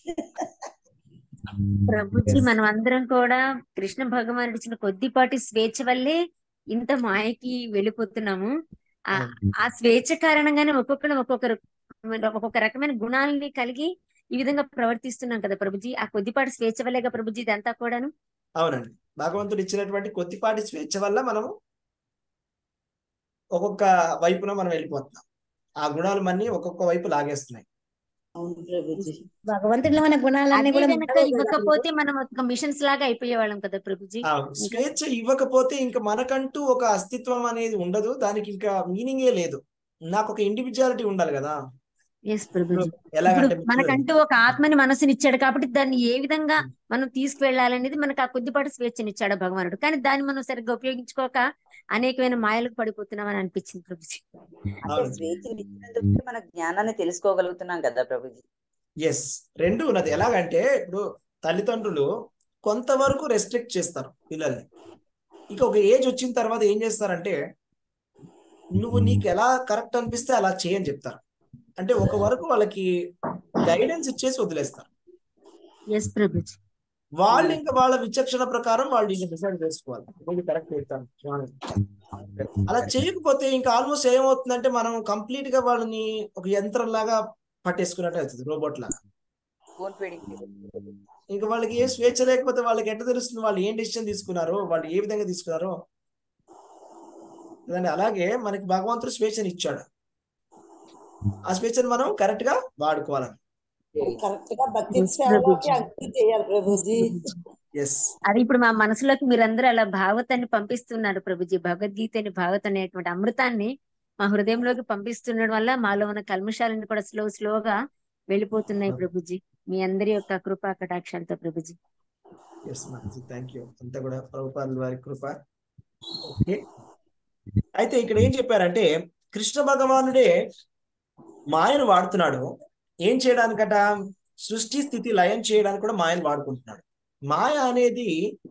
S4: ప్రభుజీ మనం అందరం కూడా కృష్ణ భగవానుడు ఇచ్చిన కొద్దిపాటి స్వేచ్ఛ వల్లే ఇంత మాయకి వెళ్ళిపోతున్నాము ఆ ఆ స్వేచ్ఛ కారణంగానే ఒక్కొక్కరు ఒక్కొక్కరు ఒక్కొక్క రకమైన గుణాలని కలిగి ఈ విధంగా ప్రవర్తిస్తున్నాం కదా ప్రభుజీ ఆ కొద్దిపాటి స్వేచ్ఛ వల్లేగా ప్రభుజీ ఇదంతా కూడాను
S1: అవునండి భగవంతుడు ఇచ్చినటువంటి కొద్దిపాటి స్వేచ్ఛ వల్ల మనము ఒక్కొక్క వైపున మనం వెళ్ళిపోతున్నాం ఆ గుణాలు మన్ని ఒక్కొక్క వైపు లాగేస్తున్నాయి
S6: అవును ప్రభుజీ
S3: భగవంతుడిలో మన గుణాలన్నీ
S4: అదే
S3: కూడా
S4: గనక
S3: ఉండవు కదా
S4: ఇవ్వకపోతే మనం ఒక మిషన్స్ లాగా అయిపోయేవాళ్ళం కదా ప్రభుజీ
S1: ఆ
S4: ఇంకా
S1: స్వేచ్ఛ ఇవ్వకపోతే ఇంకా మనకంటూ ఒక అస్తిత్వం అనేది ఉండదు దానికి ఇంకా మీనింగే లేదు నాకు ఒక ఇండివిజువాలిటీ ఉండాలి కదా
S4: ఎస్
S1: ఇప్పుడు
S4: ప్రభుజీ ఇప్పుడు
S1: ఎలాగంటే ఇప్పుడు
S4: మనకంటూ ఒక ఆత్మని మనసుని ఇచ్చాడు కాబట్టి దాన్ని ఏ విధంగా మనం తీసుకువెళ్ళాలనేది మనకు ఆ కొద్దిపాటి స్వేచ్ఛని ఇచ్చాడు భగవానుడు కానీ దాన్ని మనం సరిగ్గా ఉపయోగించుకోక అనేకమైన మాయలకు పడిపోతున్నాం అని అనిపించింది ప్రభుజీ
S2: అంటే
S1: అవును
S2: స్వేచ్ఛను ఇచ్చినందుకు మన జ్ఞానాన్ని తెలుసుకోగలుగుతున్నాం కదా ప్రభుజీ
S1: ఎస్ రెండు ఉన్నది ఎలాగంటే ఇప్పుడు తల్లిదండ్రులు కొంతవరకు రెస్ట్రిక్ట్ చేస్తారు పిల్లల్ని ఇక ఒక ఏజ్ వచ్చిన తర్వాత ఏం చేస్తారంటే నువ్వు నీకు ఎలా కరెక్ట్ అనిపిస్తే అలా చేయని చెప్తారు అంటే ఒక వరకు వాళ్ళకి గైడెన్స్ ఇచ్చేసి వదిలేస్తారు
S4: ఎస్ ప్రభుజీ
S1: వాళ్ళు ఇంకా వాళ్ళ విచక్షణ ప్రకారం వాళ్ళు ఇంకా డిసైడ్ చేసుకోవాలి ఇది కరెక్ట్ చెప్తాను అలా చేయకపోతే ఇంకా ఆల్మోస్ట్ ఏమవుతుందంటే మనం కంప్లీట్ గా వాళ్ళని ఒక యంత్రం లాగా పట్టేసుకున్నట్టు అవుతుంది రోబోట్ లాగా
S2: ఫోన్ ఫీడింగ్
S1: ఇంకా వాళ్ళకి ఏ స్వేచ్ఛ లేకపోతే వాళ్ళకి ఎట్ట తెలుస్తుంది వాళ్ళు ఏం డెసిషన్ తీసుకున్నారో వాళ్ళు ఏ విధంగా తీసుకున్నారో కదండి అలాగే మనకి భగవంతుడు స్వేచ్ఛని ఇచ్చాడు ఆ స్వేచ్ఛను మనం కరెక్ట్ గా వాడుకోవాలని
S6: కరెక్ట్ గా భక్తి
S4: Yes,
S6: సేవకి
S4: ప్రభుజీ.
S6: అంకితం చేయాలి ప్రభుజీ
S1: ఎస్
S4: అది ఇప్పుడు మా మనసులోకి మీరందరూ అలా భాగవతాన్ని పంపిస్తున్నారు ప్రభుజీ భగవద్గీతని భాగవతం అనేటువంటి అమృతాన్ని మా హృదయంలోకి పంపిస్తుండడం వల్ల మాలో ఉన్న కల్మషాలను కూడా స్లో స్లోగా వెళ్ళిపోతున్నాయి ప్రభుజీ మీ అందరి యొక్క కృపా కటాక్షాలతో ప్రభుజీ
S1: ఎస్ మాతాజీ థ్యాంక్ యూ అంతా కూడా ప్రభుపాదుల వారి కృప ఓకే అయితే ఇక్కడ ఏం చెప్పారంటే కృష్ణ భగవానుడే మాయను వాడుతున్నాడు ఏం చేయడానికట సృష్టి స్థితి లయం చేయడానికి కూడా మాయను వాడుకుంటున్నాడు మాయ అనేది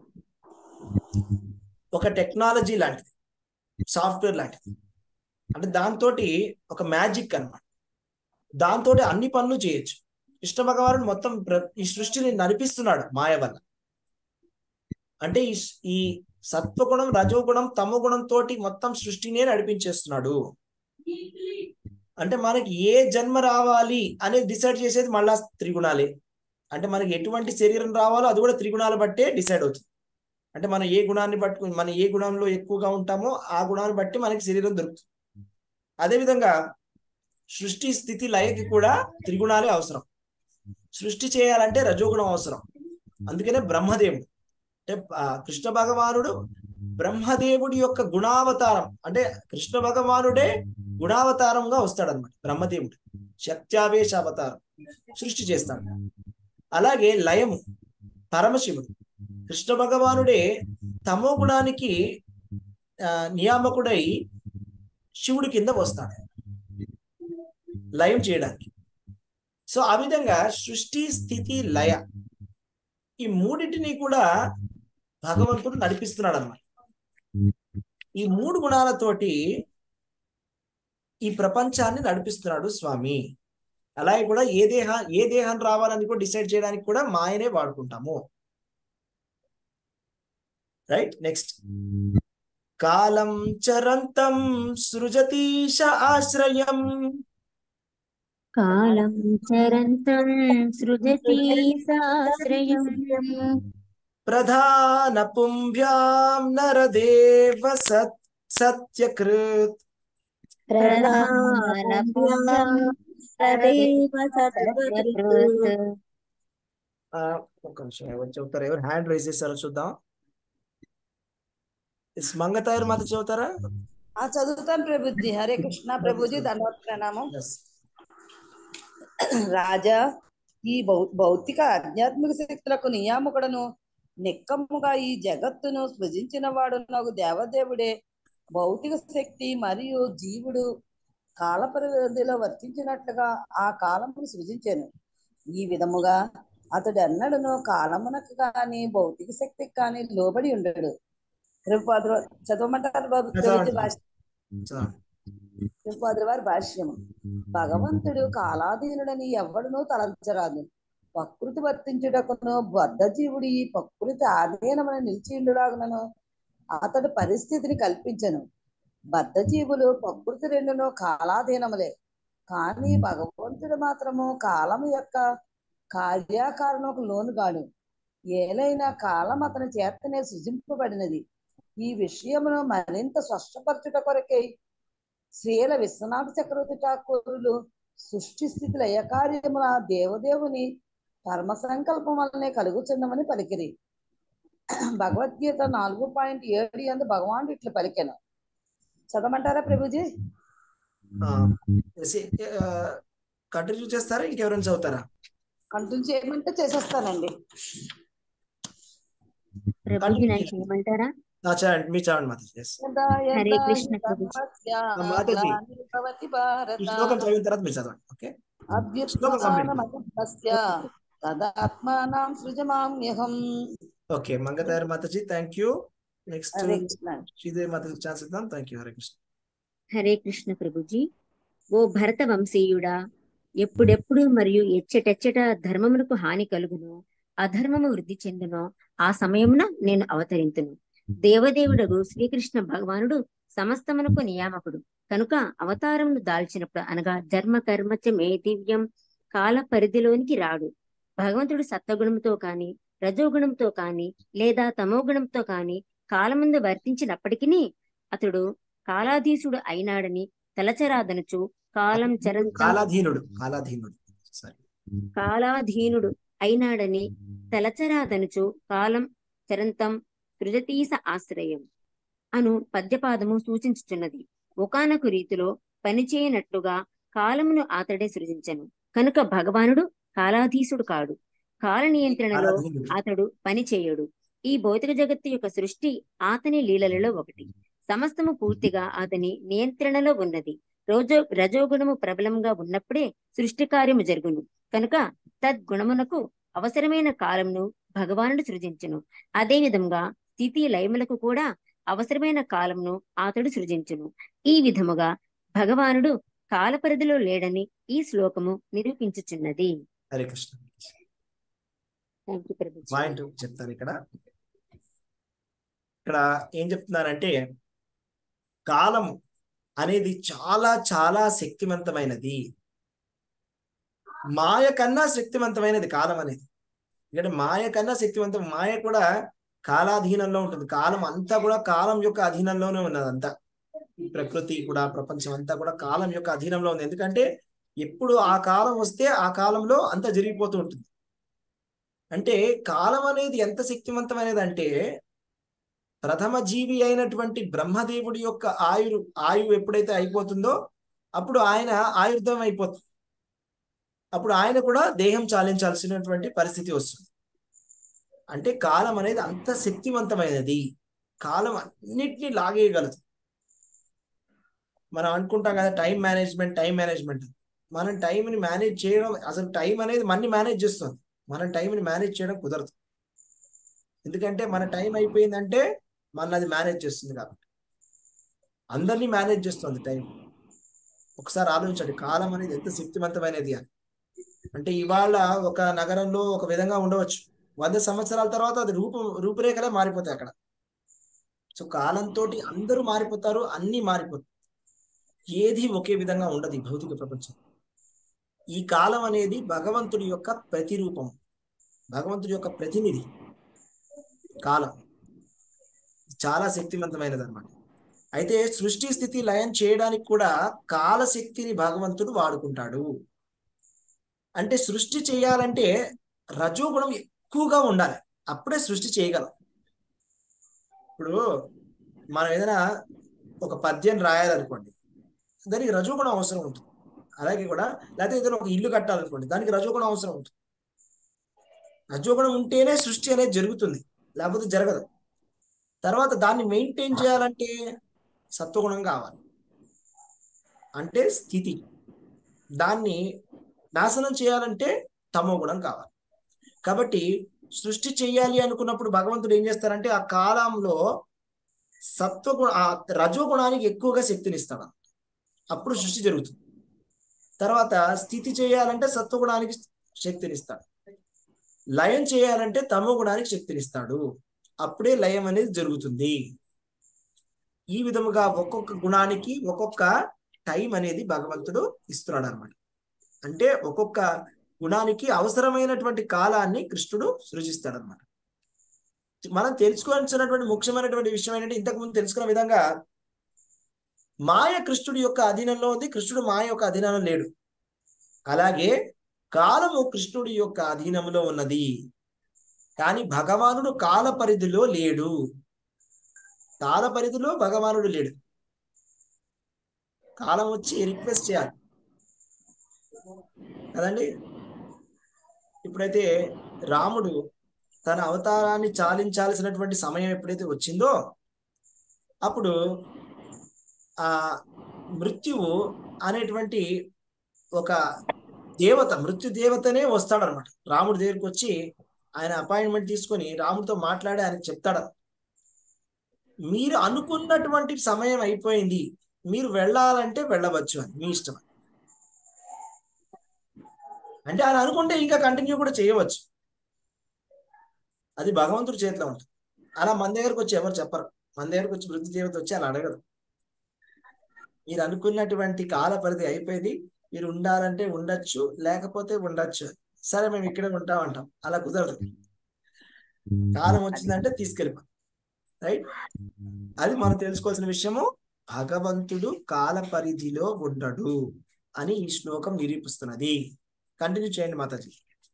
S1: ఒక టెక్నాలజీ లాంటిది సాఫ్ట్వేర్ లాంటిది అంటే దాంతో ఒక మ్యాజిక్ అన్నమాట దాంతో అన్ని పనులు చేయొచ్చు కృష్ణ భగవానుడు మొత్తం ప్ర- ఈ సృష్టిని నడిపిస్తున్నాడు మాయ వల్ల అంటే ఈ ఈ సత్వగుణం రజోగుణం తమో గుణం తోటి మొత్తం సృష్టినే నడిపించేస్తున్నాడు అంటే మనకి ఏ జన్మ రావాలి అనేది డిసైడ్ చేసేది మళ్ళా త్రిగుణాలే అంటే మనకి ఎటువంటి శరీరం రావాలో అది కూడా త్రిగుణాలు బట్టే డిసైడ్ అవుతుంది అంటే మనం ఏ గుణాన్ని పట్టుకుని మనం ఏ గుణంలో ఎక్కువగా ఉంటామో ఆ గుణాన్ని బట్టి మనకి శరీరం దొరుకుతుంది అదేవిధంగా సృష్టి స్థితి లయకి కూడా త్రిగుణాలే అవసరం సృష్టి చేయాలంటే రజోగుణం అవసరం అందుకనే బ్రహ్మదేవుడు అంటే ఆ, కృష్ణ భగవానుడు బ్రహ్మదేవుడి యొక్క గుణావతారం అంటే కృష్ణ భగవానుడే గుణావతారంగా వస్తాడనమాట బ్రహ్మదేవుడు శక్త్యావేశ అవతారం సృష్టి చేస్తాడు అలాగే లయము పరమశివుడు కృష్ణ భగవానుడే తమో గుణానికి ఆ, నియామకుడై శివుడి కింద వస్తాడు లయం చేయడానికి సో ఆ విధంగా సృష్టి స్థితి లయ ఈ మూడింటిని కూడా భగవంతుడు నడిపిస్తున్నాడు అన్నమాట ఈ మూడు గుణాలతోటి ఈ ప్రపంచాన్ని నడిపిస్తున్నాడు స్వామి అలాగే కూడా ఏ దేహ ఏ దేహం రావాలని కూడా డిసైడ్ చేయడానికి కూడా మాయనే వాడుకుంటాము రైట్ నెక్స్ట్ కాలం చరంతం సృజతీశ ఆశ్రయం
S4: కాలం చరంతం సృజతి సాశ్రయం
S1: ప్రధాన పుంభ్యాం నరదేవ సత్ సత్యకృత్ ఆ, ఒక్క నిమిషం ఎవరు చెబుతారా ఎవరు హ్యాండ్ రైజ్ చేస్తారో చూద్దాం ఇస్ మంగతాయర్ మాత చెబుతారా
S6: ఆ చదువుతాను ప్రభుజీ హరే కృష్ణ ప్రభుజీ ధన్యవాద ప్రణామం
S1: ఎస్
S6: రాజా ఈ భౌ భౌతిక ఆధ్యాత్మిక శక్తులకు నియామకుడను నిక్కముగా ఈ జగత్తును సృజించిన వాడు నాకు దేవదేవుడే భౌతిక శక్తి మరియు జీవుడు కాల పరిధిలో వర్తించినట్లుగా ఆ కాలమును సృజించాను ఈ విధముగా అతడు ఎన్నడను కాలమునకు కాని భౌతిక శక్తికి కానీ లోబడి ఉండడు త్రిపాదులు చదవమంటారు బాబు
S1: చదవండి.
S6: భాష
S1: చదవండి.
S6: త్రిపాదుల వారి భాష్యము భగవంతుడు కాలాధీనుడని ఎవడునూ తలంచరాదు ప్రకృతి వర్తించుటకును బద్ధజీవుడు ఈ ప్రకృతి ఆధీనమని నిలిచిండులాగునను అతడు పరిస్థితిని కల్పించను బద్ధజీవులు ప్రకృతి రెండును కాలాధీనములే కానీ భగవంతుడు మాత్రము కాలం యొక్క కార్యకారణకు లోను గాడు ఏలైనా కాలం అతని చేతనే సృజింపబడినది ఈ విషయమును మరింత స్పష్టపరచుట కొరకై శ్రీల విశ్వనాథ చక్రవర్తి ఠాకూరులు సృష్టి స్థితి లయకార్యముల దేవదేవుని పరమ సంకల్పం వల్లనే కలుగుచున్నమని పలికిరి భగవద్గీత నాలుగు పాయింట్ ఏడు అందు భగవానుడు ఇట్లా పలికెను చదవమంటారా ప్రభుజీ
S1: కంటిన్యూ చేస్తారా ఇంకెవరైనా చదువుతారా
S6: కంటిన్యూ చేయమంటే చేసేస్తానండి
S4: ప్రభుజీ నాకు చేయమంటారా
S1: ఆ, చదవండి మీరు చదవండి మాత yes.
S6: యదా
S4: హరే
S6: యదా
S4: కృష్ణ
S6: హి
S4: ప్రభుజీ.
S6: ధర్మస్య
S1: మాతాజీ.
S6: గ్లానిర్భవతి
S1: ఈ
S6: భారత
S1: శ్లోకం చదివిన తర్వాత మీరు చదవండి ఓకే శ్లోకం complete.
S6: అభ్యుత్థానమగస్య తదాత్మానాం సృజమామ్యహం
S1: ఓకే మంగతాయారు మాతాజీ thank you next
S6: Hare Krishna
S1: Sridevi మాతాజీ ఛాన్స్ ఇద్దాం థ్యాంక్ యూ హరే కృష్ణ
S4: హరే కృష్ణ ప్రభుజీ ఓ భరత వంశీయుడా ఎప్పుడెప్పుడు మరియు ఎచ్చటెచ్చట ధర్మమునకు హాని కలుగును అధర్మము వృద్ధి చెందునో ఆ సమయమున నేను అవతరింతును దేవదేవుడగు శ్రీకృష్ణ భగవానుడు సమస్తమునకు నియామకుడు కనుక అవతారమును దాల్చినప్పుడు అనగా ధర్మ కర్మచ మే దివ్యం కాల పరిధిలోనికి రాడు భగవంతుడు సత్వగుణంతో కాని రజోగుణంతో కాని లేదా తమోగుణంతో కాని కాలముందు వర్తించినప్పటికీ అతడు కాలాధీశుడు అయినాడని తలచరాదనుచు కాలం చరంతం
S1: కాలాధీనుడు కాలాధీనుడు సారీ
S4: కాలాధీనుడు అయినాడని తలచరాదనుచు కాలం చరంతం సృజతీస ఆశ్రయం అను పద్యపాదము సూచించుచున్నది ఒకానొక రీతిలో పనిచేయనట్లుగా కాలమును అతడే సృజించను కనుక భగవానుడు కాలాధీశుడు కాడు కాల నియంత్రణలో
S1: కాలాధీనుడు
S4: అతడు పని చేయడు ఈ భౌతిక జగత్తు యొక్క సృష్టి అతని లీలలలో ఒకటి సమస్తము పూర్తిగా అతని నియంత్రణలో ఉన్నది రోజో రజోగుణము ప్రబలంగా ఉన్నప్పుడే సృష్టి కార్యము జరుగును కనుక తద్గుణమునకు అవసరమైన కాలంను భగవానుడు సృజించును అదే విధంగా స్థితి లయములకు కూడా అవసరమైన కాలంను అతడు సృజించును ఈ విధముగా భగవానుడు కాల పరిధిలో లేడని ఈ శ్లోకము నిరూపించుచున్నది
S1: హరే కృష్ణ
S4: థ్యాంక్ యూ ప్రభుజీ.
S1: పాయింట్ చెప్తాను ఇక్కడ ఇక్కడ ఏం చెప్తున్నారంటే కాలం అనేది చాలా చాలా శక్తివంతమైనది మాయ కన్నా శక్తివంతమైనది కాలం అనేది ఎందుకంటే మాయ కన్నా శక్తివంతం మాయ కూడా కాలాధీనంలో ఉంటుంది కాలం అంతా కూడా కాలం యొక్క అధీనంలోనే ఉన్నది అంతా ఈ ప్రకృతి కూడా ప్రపంచం అంతా కూడా కాలం యొక్క అధీనంలో ఉంది ఎందుకంటే ఎప్పుడు ఆ కాలం వస్తే ఆ కాలంలో అంతా జరిగిపోతూ ఉంటుంది అంటే కాలం అనేది ఎంత శక్తివంతమైనది అంటే ప్రథమ జీవి అయినటువంటి బ్రహ్మదేవుడి యొక్క ఆయురు ఆయువు ఎప్పుడైతే అయిపోతుందో అప్పుడు ఆయన ఆయుర్ధం అయిపోతుంది అప్పుడు ఆయన కూడా దేహం చాలించాల్సినటువంటి పరిస్థితి వస్తుంది అంటే కాలం అనేది అంత శక్తివంతమైనది కాలం అన్నిటినీ లాగేయగలదు మనం అనుకుంటాం కదా టైం మేనేజ్మెంట్ టైం మేనేజ్మెంట్ మనం టైంని మేనేజ్ చేయడం అసలు టైం అనేది మన్ని మేనేజ్ చేస్తుంది మనం టైంని మేనేజ్ చేయడం కుదరదు ఎందుకంటే మన టైం అయిపోయిందంటే మన అది మేనేజ్ చేస్తుంది కాబట్టి అందరినీ మేనేజ్ చేస్తుంది టైం ఒకసారి ఆలోచించండి కాలం అనేది ఎంత శక్తివంతమైనది అని అంటే ఇవాళ ఒక నగరంలో ఒక విధంగా ఉండవచ్చు వంద సంవత్సరాల తర్వాత అది రూపం రూపురేఖలే మారిపోతాయి అక్కడ సో కాలంతో అందరూ మారిపోతారు అన్ని మారిపోతాయి ఏది ఒకే విధంగా ఉండదు ఈ భౌతిక ప్రపంచం ఈ కాలం అనేది భగవంతుడి యొక్క ప్రతిరూపం భగవంతుడి యొక్క ప్రతినిధి కాలం చాలా శక్తివంతమైనది అనమాట అయితే సృష్టి స్థితి లయం చేయడానికి కూడా కాలశక్తిని భగవంతుడు వాడుకుంటాడు అంటే సృష్టి చేయాలంటే రజోగుణం ఎక్కువగా ఉండాలి అప్పుడే సృష్టి చేయగలం ఇప్పుడు మనం ఏదైనా ఒక పద్యం రాయాలనుకోండి దానికి రజోగుణం అవసరం ఉంటుంది అలాగే కూడా లేకపోతే ఏదైనా ఒక ఇల్లు కట్టాలనుకోండి దానికి రజోగుణం అవసరం ఉంటుంది రజోగుణం ఉంటేనే సృష్టి అనేది జరుగుతుంది లేకపోతే జరగదు తర్వాత దాన్ని మెయింటైన్ చేయాలంటే సత్వగుణం కావాలి అంటే స్థితి దాన్ని నాశనం చేయాలంటే తమో గుణం కావాలి కాబట్టి సృష్టి చేయాలి అనుకున్నప్పుడు భగవంతుడు ఏం చేస్తారంటే ఆ కాలంలో సత్వగుణ ఆ రజోగుణానికి ఎక్కువగా శక్తినిస్తాడు అప్పుడు సృష్టి జరుగుతుంది తర్వాత స్థితి చేయాలంటే సత్వగుణానికి శక్తినిస్తాడు లయం చేయాలంటే తమో గుణానికి శక్తినిస్తాడు అప్పుడే లయం అనేది జరుగుతుంది ఈ విధముగా ఒక్కొక్క గుణానికి ఒక్కొక్క టైం అనేది భగవంతుడు ఇస్తున్నాడు అనమాట అంటే ఒక్కొక్క గుణానికి అవసరమైనటువంటి కాలాన్ని కృష్ణుడు సృజిస్తాడు అనమాట మనం తెలుసుకోవాల్సినటువంటి ముఖ్యమైనటువంటి విషయం ఏంటంటే ఇంతకు ముందు తెలుసుకున్న విధంగా మాయ కృష్ణుడి యొక్క అధీనంలో ఉంది కృష్ణుడు మాయ యొక్క అధీనంలో లేడు అలాగే కాలము కృష్ణుడి యొక్క అధీనంలో ఉన్నది కానీ భగవానుడు కాల పరిధిలో లేడు కాల పరిధిలో భగవానుడు లేడు కాలం వచ్చి రిక్వెస్ట్ చేయాలి కదండి ఇప్పుడైతే రాముడు తన అవతారాన్ని చాలించాల్సినటువంటి సమయం ఎప్పుడైతే వచ్చిందో అప్పుడు ఆ మృత్యువు అనేటువంటి ఒక దేవత మృత్యు దేవతనే వస్తాడనమాట రాముడి దగ్గరికి వచ్చి ఆయన అపాయింట్మెంట్ తీసుకొని రాముడితో మాట్లాడి ఆయనకు చెప్తాడు మీరు అనుకున్నటువంటి సమయం అయిపోయింది మీరు వెళ్ళాలంటే వెళ్ళవచ్చు అని మీ ఇష్టం అంటే ఆయన అనుకుంటే ఇంకా కంటిన్యూ కూడా చేయవచ్చు అది భగవంతుడి చేతిలో ఉంటుంది అలా మన దగ్గరకు వచ్చి ఎవరు చెప్పరు మన దగ్గరకు వచ్చి వృద్ధి దేవత వచ్చి అలా అడగదు మీరు అనుకున్నటువంటి కాల పరిధి అయిపోయింది మీరు ఉండాలంటే ఉండొచ్చు లేకపోతే ఉండొచ్చు సరే మేము ఇక్కడే ఉంటాం అంటాం అలా కుదరదు కాలం వచ్చిందంటే తీసుకెళ్ళిపో రైట్ అది మనం తెలుసుకోవాల్సిన విషయము భగవంతుడు కాల పరిధిలో ఉండడు అని ఈ శ్లోకం నిరూపిస్తున్నది కంటిన్యూ చేయండి మాతాజీ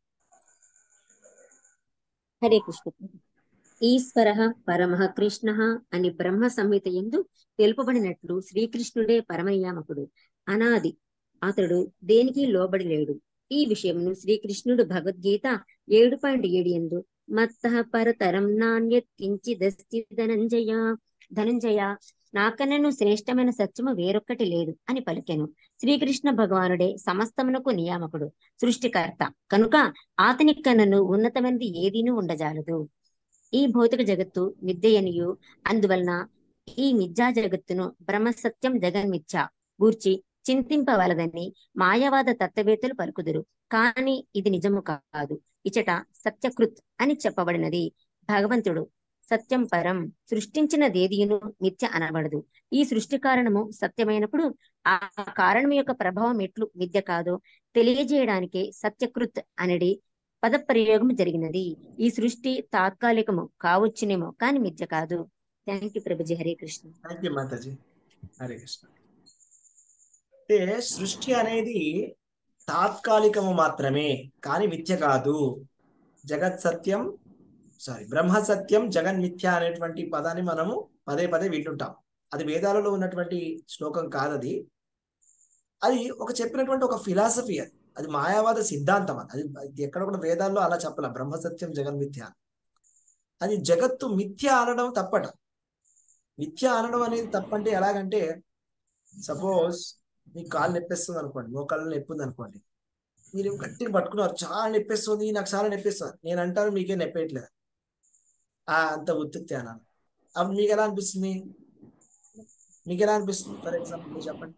S4: హరే కృష్ణ ఈశ్వర పరమ కృష్ణ అని బ్రహ్మ సంహిత ఎందు తెలుపబడినట్లు శ్రీకృష్ణుడే పరమయామకుడు అనాది అతడు దేనికి లోబడి లేడు ఈ విషయమును శ్రీకృష్ణుడు భగవద్గీత ఏడు పాయింట్ ఏడు ఎందు మత్త పరతరం నాణ్యత్ కించిదస్తి ధనంజయ ధనంజయ నాకన్నను శ్రేష్టమైన సత్యము వేరొక్కటి లేదు అని పలికెను శ్రీకృష్ణ భగవానుడే సమస్తమునకు నియామకుడు సృష్టికర్త కనుక అతని కన్నను ఉన్నతమైనది ఏదీనూ ఉండజాలదు ఈ భౌతిక జగత్తు మిథ్యయనియు అందువలన ఈ మిథ్యా జగత్తును బ్రహ్మసత్యం జగన్మిథ్య గూర్చి చింతింపవలదని మాయావాద తత్వవేత్తలు పలుకుదురు కాని ఇది నిజము కాదు ఇచట సత్యకృత్ అని చెప్పబడినది భగవంతుడు సత్యం పరం సృష్టించినదేదియును మిథ్య అనబడదు ఈ సృష్టి కారణము సత్యమైనప్పుడు ఆ కారణం యొక్క ప్రభావం ఎట్లు మిథ్య కాదో తెలియజేయడానికే సత్యకృత్ అనేది పద ప్రయోగం జరిగినది ఈ సృష్టి తాత్కాలికము కావచ్చునేమో కానీ మిథ్య కాదు థ్యాంక్ యూ ప్రభుజీ హరే కృష్ణ
S1: థ్యాంక్ యూ మాతాజీ హరే కృష్ణ అంటే సృష్టి అనేది తాత్కాలికము మాత్రమే కానీ మిథ్య కాదు జగత్ సత్యం సారీ బ్రహ్మ సత్యం జగన్ మిథ్య అనేటువంటి పదాన్ని మనము పదే పదే వింటుంటాం అది వేదాలలో ఉన్నటువంటి శ్లోకం కాదది అది ఒక చెప్పినటువంటి ఒక ఫిలాసఫీ అది అది మాయావాద సిద్ధాంతం అది అది ఎక్కడ కూడా వేదాల్లో అలా చెప్పలే బ్రహ్మ సత్యం జగన్ మిథ్య అది జగత్తు మిథ్య అనడం తప్పట మిథ్య అనడం అనేది తప్పంటే ఎలాగంటే సపోజ్ మీకు కాలు నొప్పేస్తుంది అనుకోండి మోకాళ్ళు నొప్పి ఉంది అనుకోండి మీరు గట్టిగా పట్టుకున్నారు చాలా నొప్పేస్తుంది నాకు చాలా నొప్పేస్తుంది నేను అంటాను మీకే నొప్పేయట్లేదు ఆ అంత ఉత్తుత్తి అన్నాను అప్పుడు మీకు ఎలా అనిపిస్తుంది మీకు ఎలా అనిపిస్తుంది ఫర్ ఎగ్జాంపుల్ మీరు చెప్పండి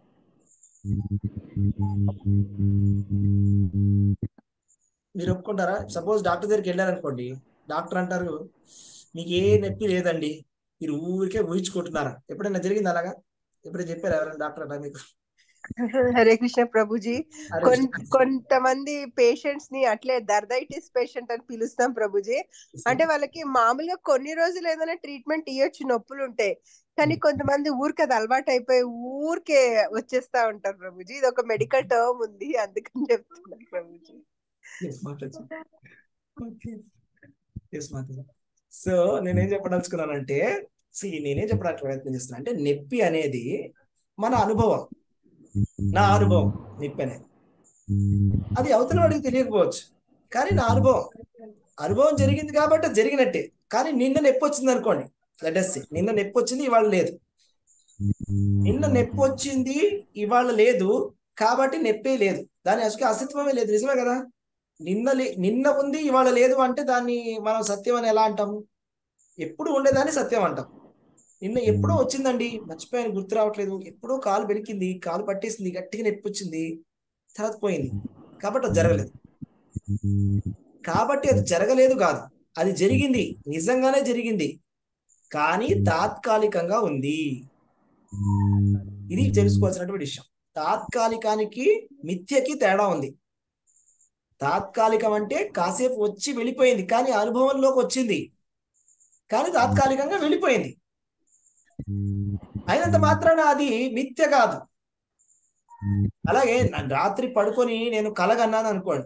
S1: మీరు ఒప్పుకుంటారా సపోజ్ డాక్టర్ దగ్గరికి వెళ్ళారనుకోండి డాక్టర్ అంటారు మీకు ఏ నొప్పి లేదండి మీరు ఊరికే ఊహించుకుంటున్నారా ఎప్పుడైనా జరిగింది అలాగా ఎప్పుడైనా చెప్పారు ఎవరైనా డాక్టర్ అలా మీకు
S7: హరే కృష్ణ ప్రభుజీ
S1: హరే
S7: కొన్-
S1: కృష్ణ.
S7: కొంతమంది పేషెంట్స్ ని అట్లే దర్దైటిస్ పేషెంట్ అని పిలుస్తాం ప్రభుజీ అంటే వాళ్ళకి మామూలుగా కొన్ని రోజులు ఏదైనా ట్రీట్మెంట్ ఇవ్వచ్చు నొప్పులు ఉంటాయి కానీ కొంతమంది ఊరికి అది అలవాటు అయిపోయి ఊరికే వచ్చేస్తా ఉంటారు ప్రభుజీ ఇది ఒక మెడికల్ టర్మ్ ఉంది అందుకని చెప్తున్నాను ప్రభుజీ
S1: Yes, మాతాజీ. Okay. Yes, మాతాజీ. సో నేనేం చెప్పదలుచుకున్నానంటే సి నేనేం చెప్పడానికి ప్రయత్నం చేస్తున్నా అంటే నొప్పి అనేది మన అనుభవం నా అనుభవం నొప్పి అనేది అది అవతల వాడికి తెలియకపోవచ్చు కానీ నా అనుభవం అనుభవం జరిగింది కాబట్టి అది జరిగినట్టే కానీ నిన్న నొప్పి వచ్చింది అనుకోండి లెటెస్ నిన్న నొప్పి వచ్చింది ఇవాళ లేదు నిన్న నొప్పి వచ్చింది ఇవాళ లేదు కాబట్టి నొప్పే లేదు దాని అసలు అస్తిత్వమే లేదు నిజమే కదా నిన్న లే- నిన్న ఉంది ఇవాళ లేదు అంటే దాన్ని మనం సత్యం అని ఎలా అంటాము ఎప్పుడు ఉండేదాన్ని సత్యం అంటాం నిన్న ఎప్పుడో వచ్చిందండి మర్చిపోయాను గుర్తు రావట్లేదు ఎప్పుడో కాలు బెనికింది కాలు పట్టేసింది గట్టిగా నొప్పి వచ్చింది తర్వాత పోయింది కాబట్టి అది జరగలేదు కాబట్టి అది జరగలేదు కాదు అది జరిగింది నిజంగానే జరిగింది కానీ తాత్కాలికంగా ఉంది ఇది తెలుసుకోవాల్సినటువంటి విషయం తాత్కాలికానికి మిథ్యకి తేడా ఉంది తాత్కాలికం అంటే కాసేపు వచ్చి వెళ్ళిపోయింది కానీ అనుభవంలోకి వచ్చింది కానీ తాత్కాలికంగా వెళ్ళిపోయింది అయినంత మాత్రాన అది మిథ్య కాదు అలాగే నా- రాత్రి పడుకొని నేను కలగన్నాను అనుకోండి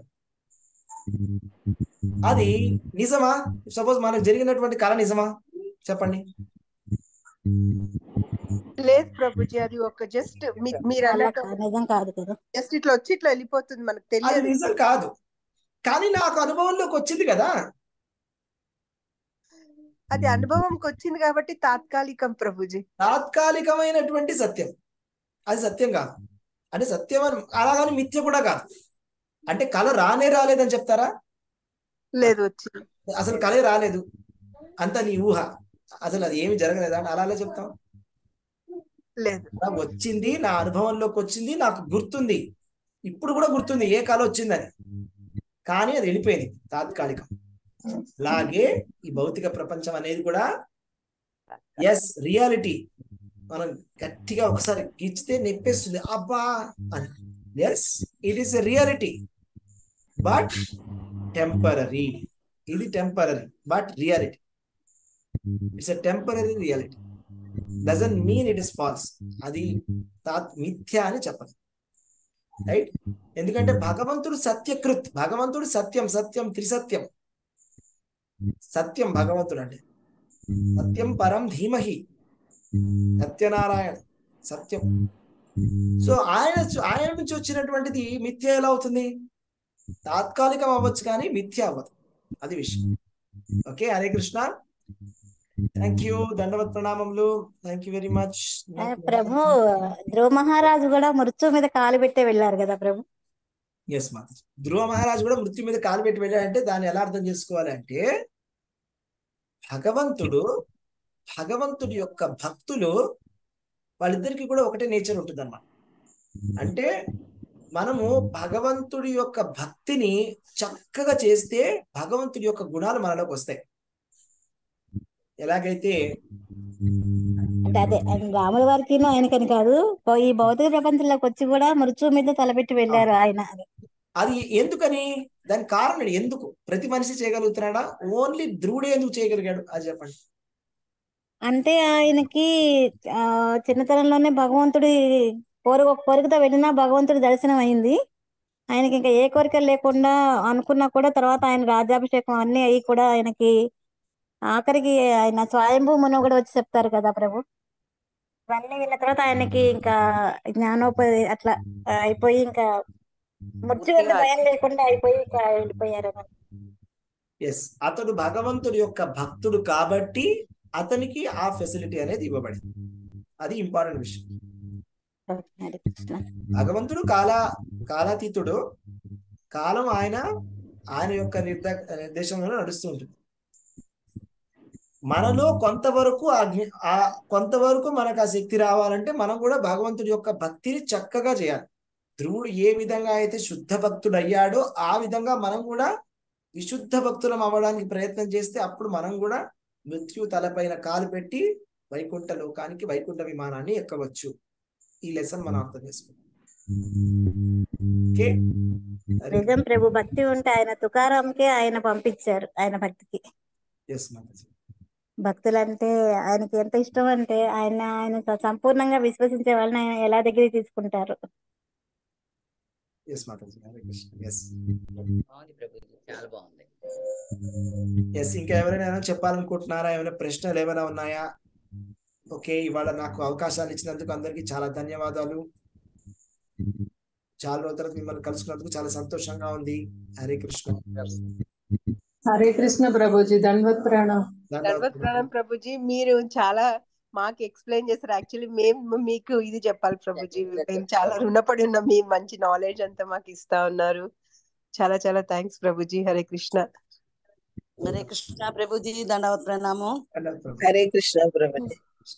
S1: అది నిజమా సపోజ్ మనకు జరిగినటువంటి కళ నిజమా చెప్పండి
S7: లేదు ప్రభుజీ అది ఒక జస్ట్ మీరు
S3: అలా
S7: అన్నట్టు
S3: కా- నిజం కాదు కదా
S7: జస్ట్ ఇట్లా వచ్చి ఇట్లా వెళ్ళిపోతుంది మనకు
S1: అది
S7: తెలియదు
S1: నిజం కాదు కానీ నాకు అనుభవంలోకి వచ్చింది కదా
S7: అది అనుభవంకి వచ్చింది కాబట్టి తాత్కాలికం ప్రభుజీ
S1: తాత్కాలికమైనటువంటి సత్యం అది సత్యం కాదు అంటే సత్యం అని అలాగని మిథ్య కూడా కాదు అంటే కళ రానే రాలేదని చెప్తారా
S7: లేదు వచ్చింది
S1: అసలు కళే రాలేదు అంత నీ ఊహ అసలు అది ఏమి జరగలేదా అని అలాగే చెప్తాం
S7: లేదు
S1: అలా వచ్చింది నా అనుభవంలోకి వచ్చింది నాకు గుర్తుంది ఇప్పుడు కూడా గుర్తుంది ఏ కళ వచ్చిందని కానీ అది వెళ్ళిపోయింది తాత్కాలికం అలాగే ఈ భౌతిక ప్రపంచం అనేది కూడా ఎస్ రియాలిటీ మనం గట్టిగా ఒకసారి గీచితే నెప్పేస్తుంది అబ్బా అని yes it is a reality but temporary ఇది temporary but reality it's a temporary reality doesn't mean it is false అది తాత్ మిథ్య అని చెప్పదు రైట్ ఎందుకంటే భగవంతుడు సత్యకృత్ భగవంతుడు సత్యం సత్యం త్రిసత్యం సత్యం భగవంతుడు అంటే సత్యం పరం ధీమహి సత్యనారాయణ సత్యం సో ఆయన ఆయన నుంచి వచ్చినటువంటిది మిథ్య ఎలా అవుతుంది తాత్కాలికం అవ్వచ్చు కానీ మిథ్య అవ్వదు అది విషయం okay Hare Krishna thank you దండవత్ ప్రణామములు థ్యాంక్ యూ వెరీ మచ్
S3: ఆ, ప్రభు ధ్రువ మహారాజు కూడా మృత్యు మీద కాలు పెట్టే వెళ్ళారు కదా ప్రభు
S1: ఎస్ మాతాజీ ధ్రువ మహారాజు కూడా మృత్యు మీద కాలు పెట్టి వెళ్ళాడంటే దాన్ని ఎలా అర్థం చేసుకోవాలి అంటే భగవంతుడు భగవంతుడి యొక్క భక్తులు వాళ్ళిద్దరికి కూడా ఒకటే నేచర్ ఉంటుంది అంటే మనము భగవంతుడి యొక్క భక్తిని చక్కగా చేస్తే భగవంతుడి యొక్క గుణాలు మనలోకి వస్తాయి ఎలాగైతే
S3: అంటే అదే ఆయన రాముల వారికి ఆయనకని కాదు ఈ భౌతిక ప్రపంచంలోకి వచ్చి కూడా మృత్యు మీద తలపెట్టి వెళ్ళారు ఆయన అని.
S1: అది ఎందుకని దాని కారణం ఎందుకు ప్రతి మనిషి చేయగలుగుతున్నాడా ఓన్లీ ధ్రువుడే ఎందుకు చేయగలిగాడు అది చెప్పండి
S3: అంటే ఆయనకి ఆ చిన్నతనంలోనే భగవంతుడి కోరిక ఒక కోరికతో వెళ్ళినా భగవంతుడి దర్శనం అయింది ఆయనకి ఇంకా ఏ కోరిక లేకుండా అనుకున్నా కూడా తర్వాత ఆయన రాజ్యాభిషేకం అన్ని అయ్యి కూడా ఆయనకి ఆఖరికి ఆయన స్వయంభూ మును కూడా వచ్చి చెప్తారు కదా ప్రభు ఇవన్నీ విన్న తర్వాత ఆయనకి ఇంకా జ్ఞానోపది అట్లా ఆ, అయిపోయి ఇంకా మృత్యు వల్ల భయం లేకుండా అయిపోయి ఇంకా వెళ్ళిపోయారు
S1: ఎస్ అతడు భగవంతుడి యొక్క భక్తుడు కాబట్టి అతనికి ఆ ఫెసిలిటీ అనేది ఇవ్వబడింది అది ఇంపార్టెంట్ విషయం
S3: హరే కృష్ణ
S1: భగవంతుడు కాల కాలాతీతుడు కాలం ఆయన ఆయన యొక్క నిర్ద నిర్దేశంలో నడుస్తూ ఉంటుంది మనలో కొంతవరకు ఆ జ్ఞ- ఆ కొంతవరకు మనకు ఆ శక్తి రావాలంటే మనం కూడా భగవంతుడి యొక్క భక్తిని చక్కగా చేయాలి ధ్రువుడు ఏ విధంగా అయితే శుద్ధ భక్తుడు అయ్యాడో ఆ విధంగా మనం కూడా విశుద్ధ భక్తులం అవ్వడానికి ప్రయత్నం చేస్తే అప్పుడు మనం కూడా మృత్యు తలపైన కాలు పెట్టి వైకుంఠ లోకానికి వైకుంఠ విమానాన్ని ఎక్కవచ్చు ఈ లెసన్ మనం అర్థం చేసుకుంటాం ఓకే హరే
S3: నిజం ప్రభు భక్తి ఉంటే ఆయన తుకారాంకే ఆయన పంపించారు ఆయన భక్తికి
S1: ఎస్ మాతాజీ
S3: భక్తులంటే ఆయనకి ఎంత ఇష్టం అంటే ఆయన ఆయన స- సంపూర్ణంగా విశ్వసించే వాళ్ళని ఆయన ఎలా దగ్గరికి తీసుకుంటారు
S1: ఎస్ మాతాజీ హరే కృష్ణ ఎస్
S2: బాగుంది ప్రభుజీ చాలా బాగుంది
S1: ఎస్ ఇంకా ఎవరైనా ఏమైనా చెప్పాలనుకుంటున్నారా ఏమైనా ప్రశ్నలు ఏమైనా ఉన్నాయా ఓకే ఇవాళ నాకు అవకాశాలు ఇచ్చినందుకు అందరికీ చాలా ధన్యవాదాలు చాలా రోజుల తర్వాత మిమ్మల్ని కలుసుకున్నందుకు చాలా సంతోషంగా ఉంది హరే కృష్ణ
S8: హరే కృష్ణ ప్రభుజీ దండవత్ ప్రణాం
S7: ధన్వత్ ప్రణాం ప్రభుజీ మీరు చాలా మాకు ఎక్స్ప్లెయిన్ చేశారు యాక్చువల్లీ మేము మీకు ఇది చెప్పాలి ప్రభుజీ మేము చాలా రుణపడి ఉన్నాం మీ మంచి నాలెడ్జ్ అంతా మాకు ఇస్తా ఉన్నారు చాలా చాలా థ్యాంక్స్ ప్రభుజీ హరే కృష్ణ
S6: హరే కృష్ణ ప్రభుజీ దండవత్ ప్రణామం
S7: హరే కృష్ణ ప్రభుజీ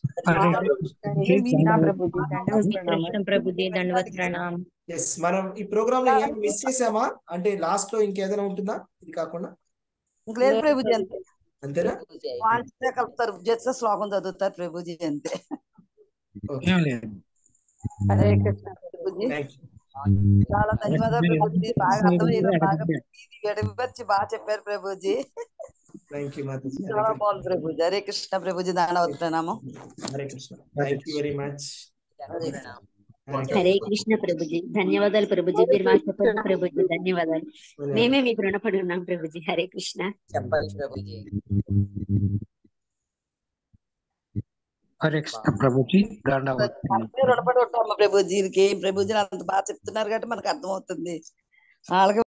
S4: కృష్ణ ప్రభుజీ దండవత్ ప్రణాం
S1: ఎస్ మనం ఈ ప్రోగ్రామ్ లో ఏం మిస్ చేసామా అంటే లాస్ట్ లో ఇంకేదైనా ఉంటుందా ఇది కాకుండా
S6: లేదు ప్రభుజీ అంతే
S1: అంతేనా
S6: వాంఛిత కలుపుతారు జస్ట్ శ్లోకం చదువుతారు ప్రభుజీ అంతే
S1: ఓకే
S6: హరే కృష్ణ ప్రభుజీ ప్రభుజీ
S1: థ్యాంక్ యూ
S6: చాలా ధన్యవాదాలు ప్రభుజీ బాగా అర్థమయ్యేలా బాగా ఇది విడమర్చి బాగా చెప్పారు ప్రభుజీ
S1: థ్యాంక్ యూ మాతాజీ హరే
S6: చాలా
S1: కృష్ణ
S6: బాగుంది ప్రభుజీ హరే కృష్ణ ప్రభుజీ దానవతున్నాము
S1: Hare Krishna thank you very much Hare
S4: Hare
S1: Krishna
S4: Krishna ప్రభుజీ ధన్యవాదాలు ప్రభుజీ మీరు మాకు చెప్పండి ప్రభుజీ ధన్యవాదాలు మేమే మీకు రుణపడి ఉన్నాం ప్రభుజీ హరే కృష్ణ
S2: చెప్పాలి ప్రభుజీ
S9: హరే కృష్ణ ప్రభుజీ దండవత్
S6: మనమే రుణపడి ఉంటాము ప్రభుజీకి ప్రభుజీ అంత బాగా చెప్తున్నారు కాబట్టి మనకు అర్థమవుతుంది వాళ్ళకి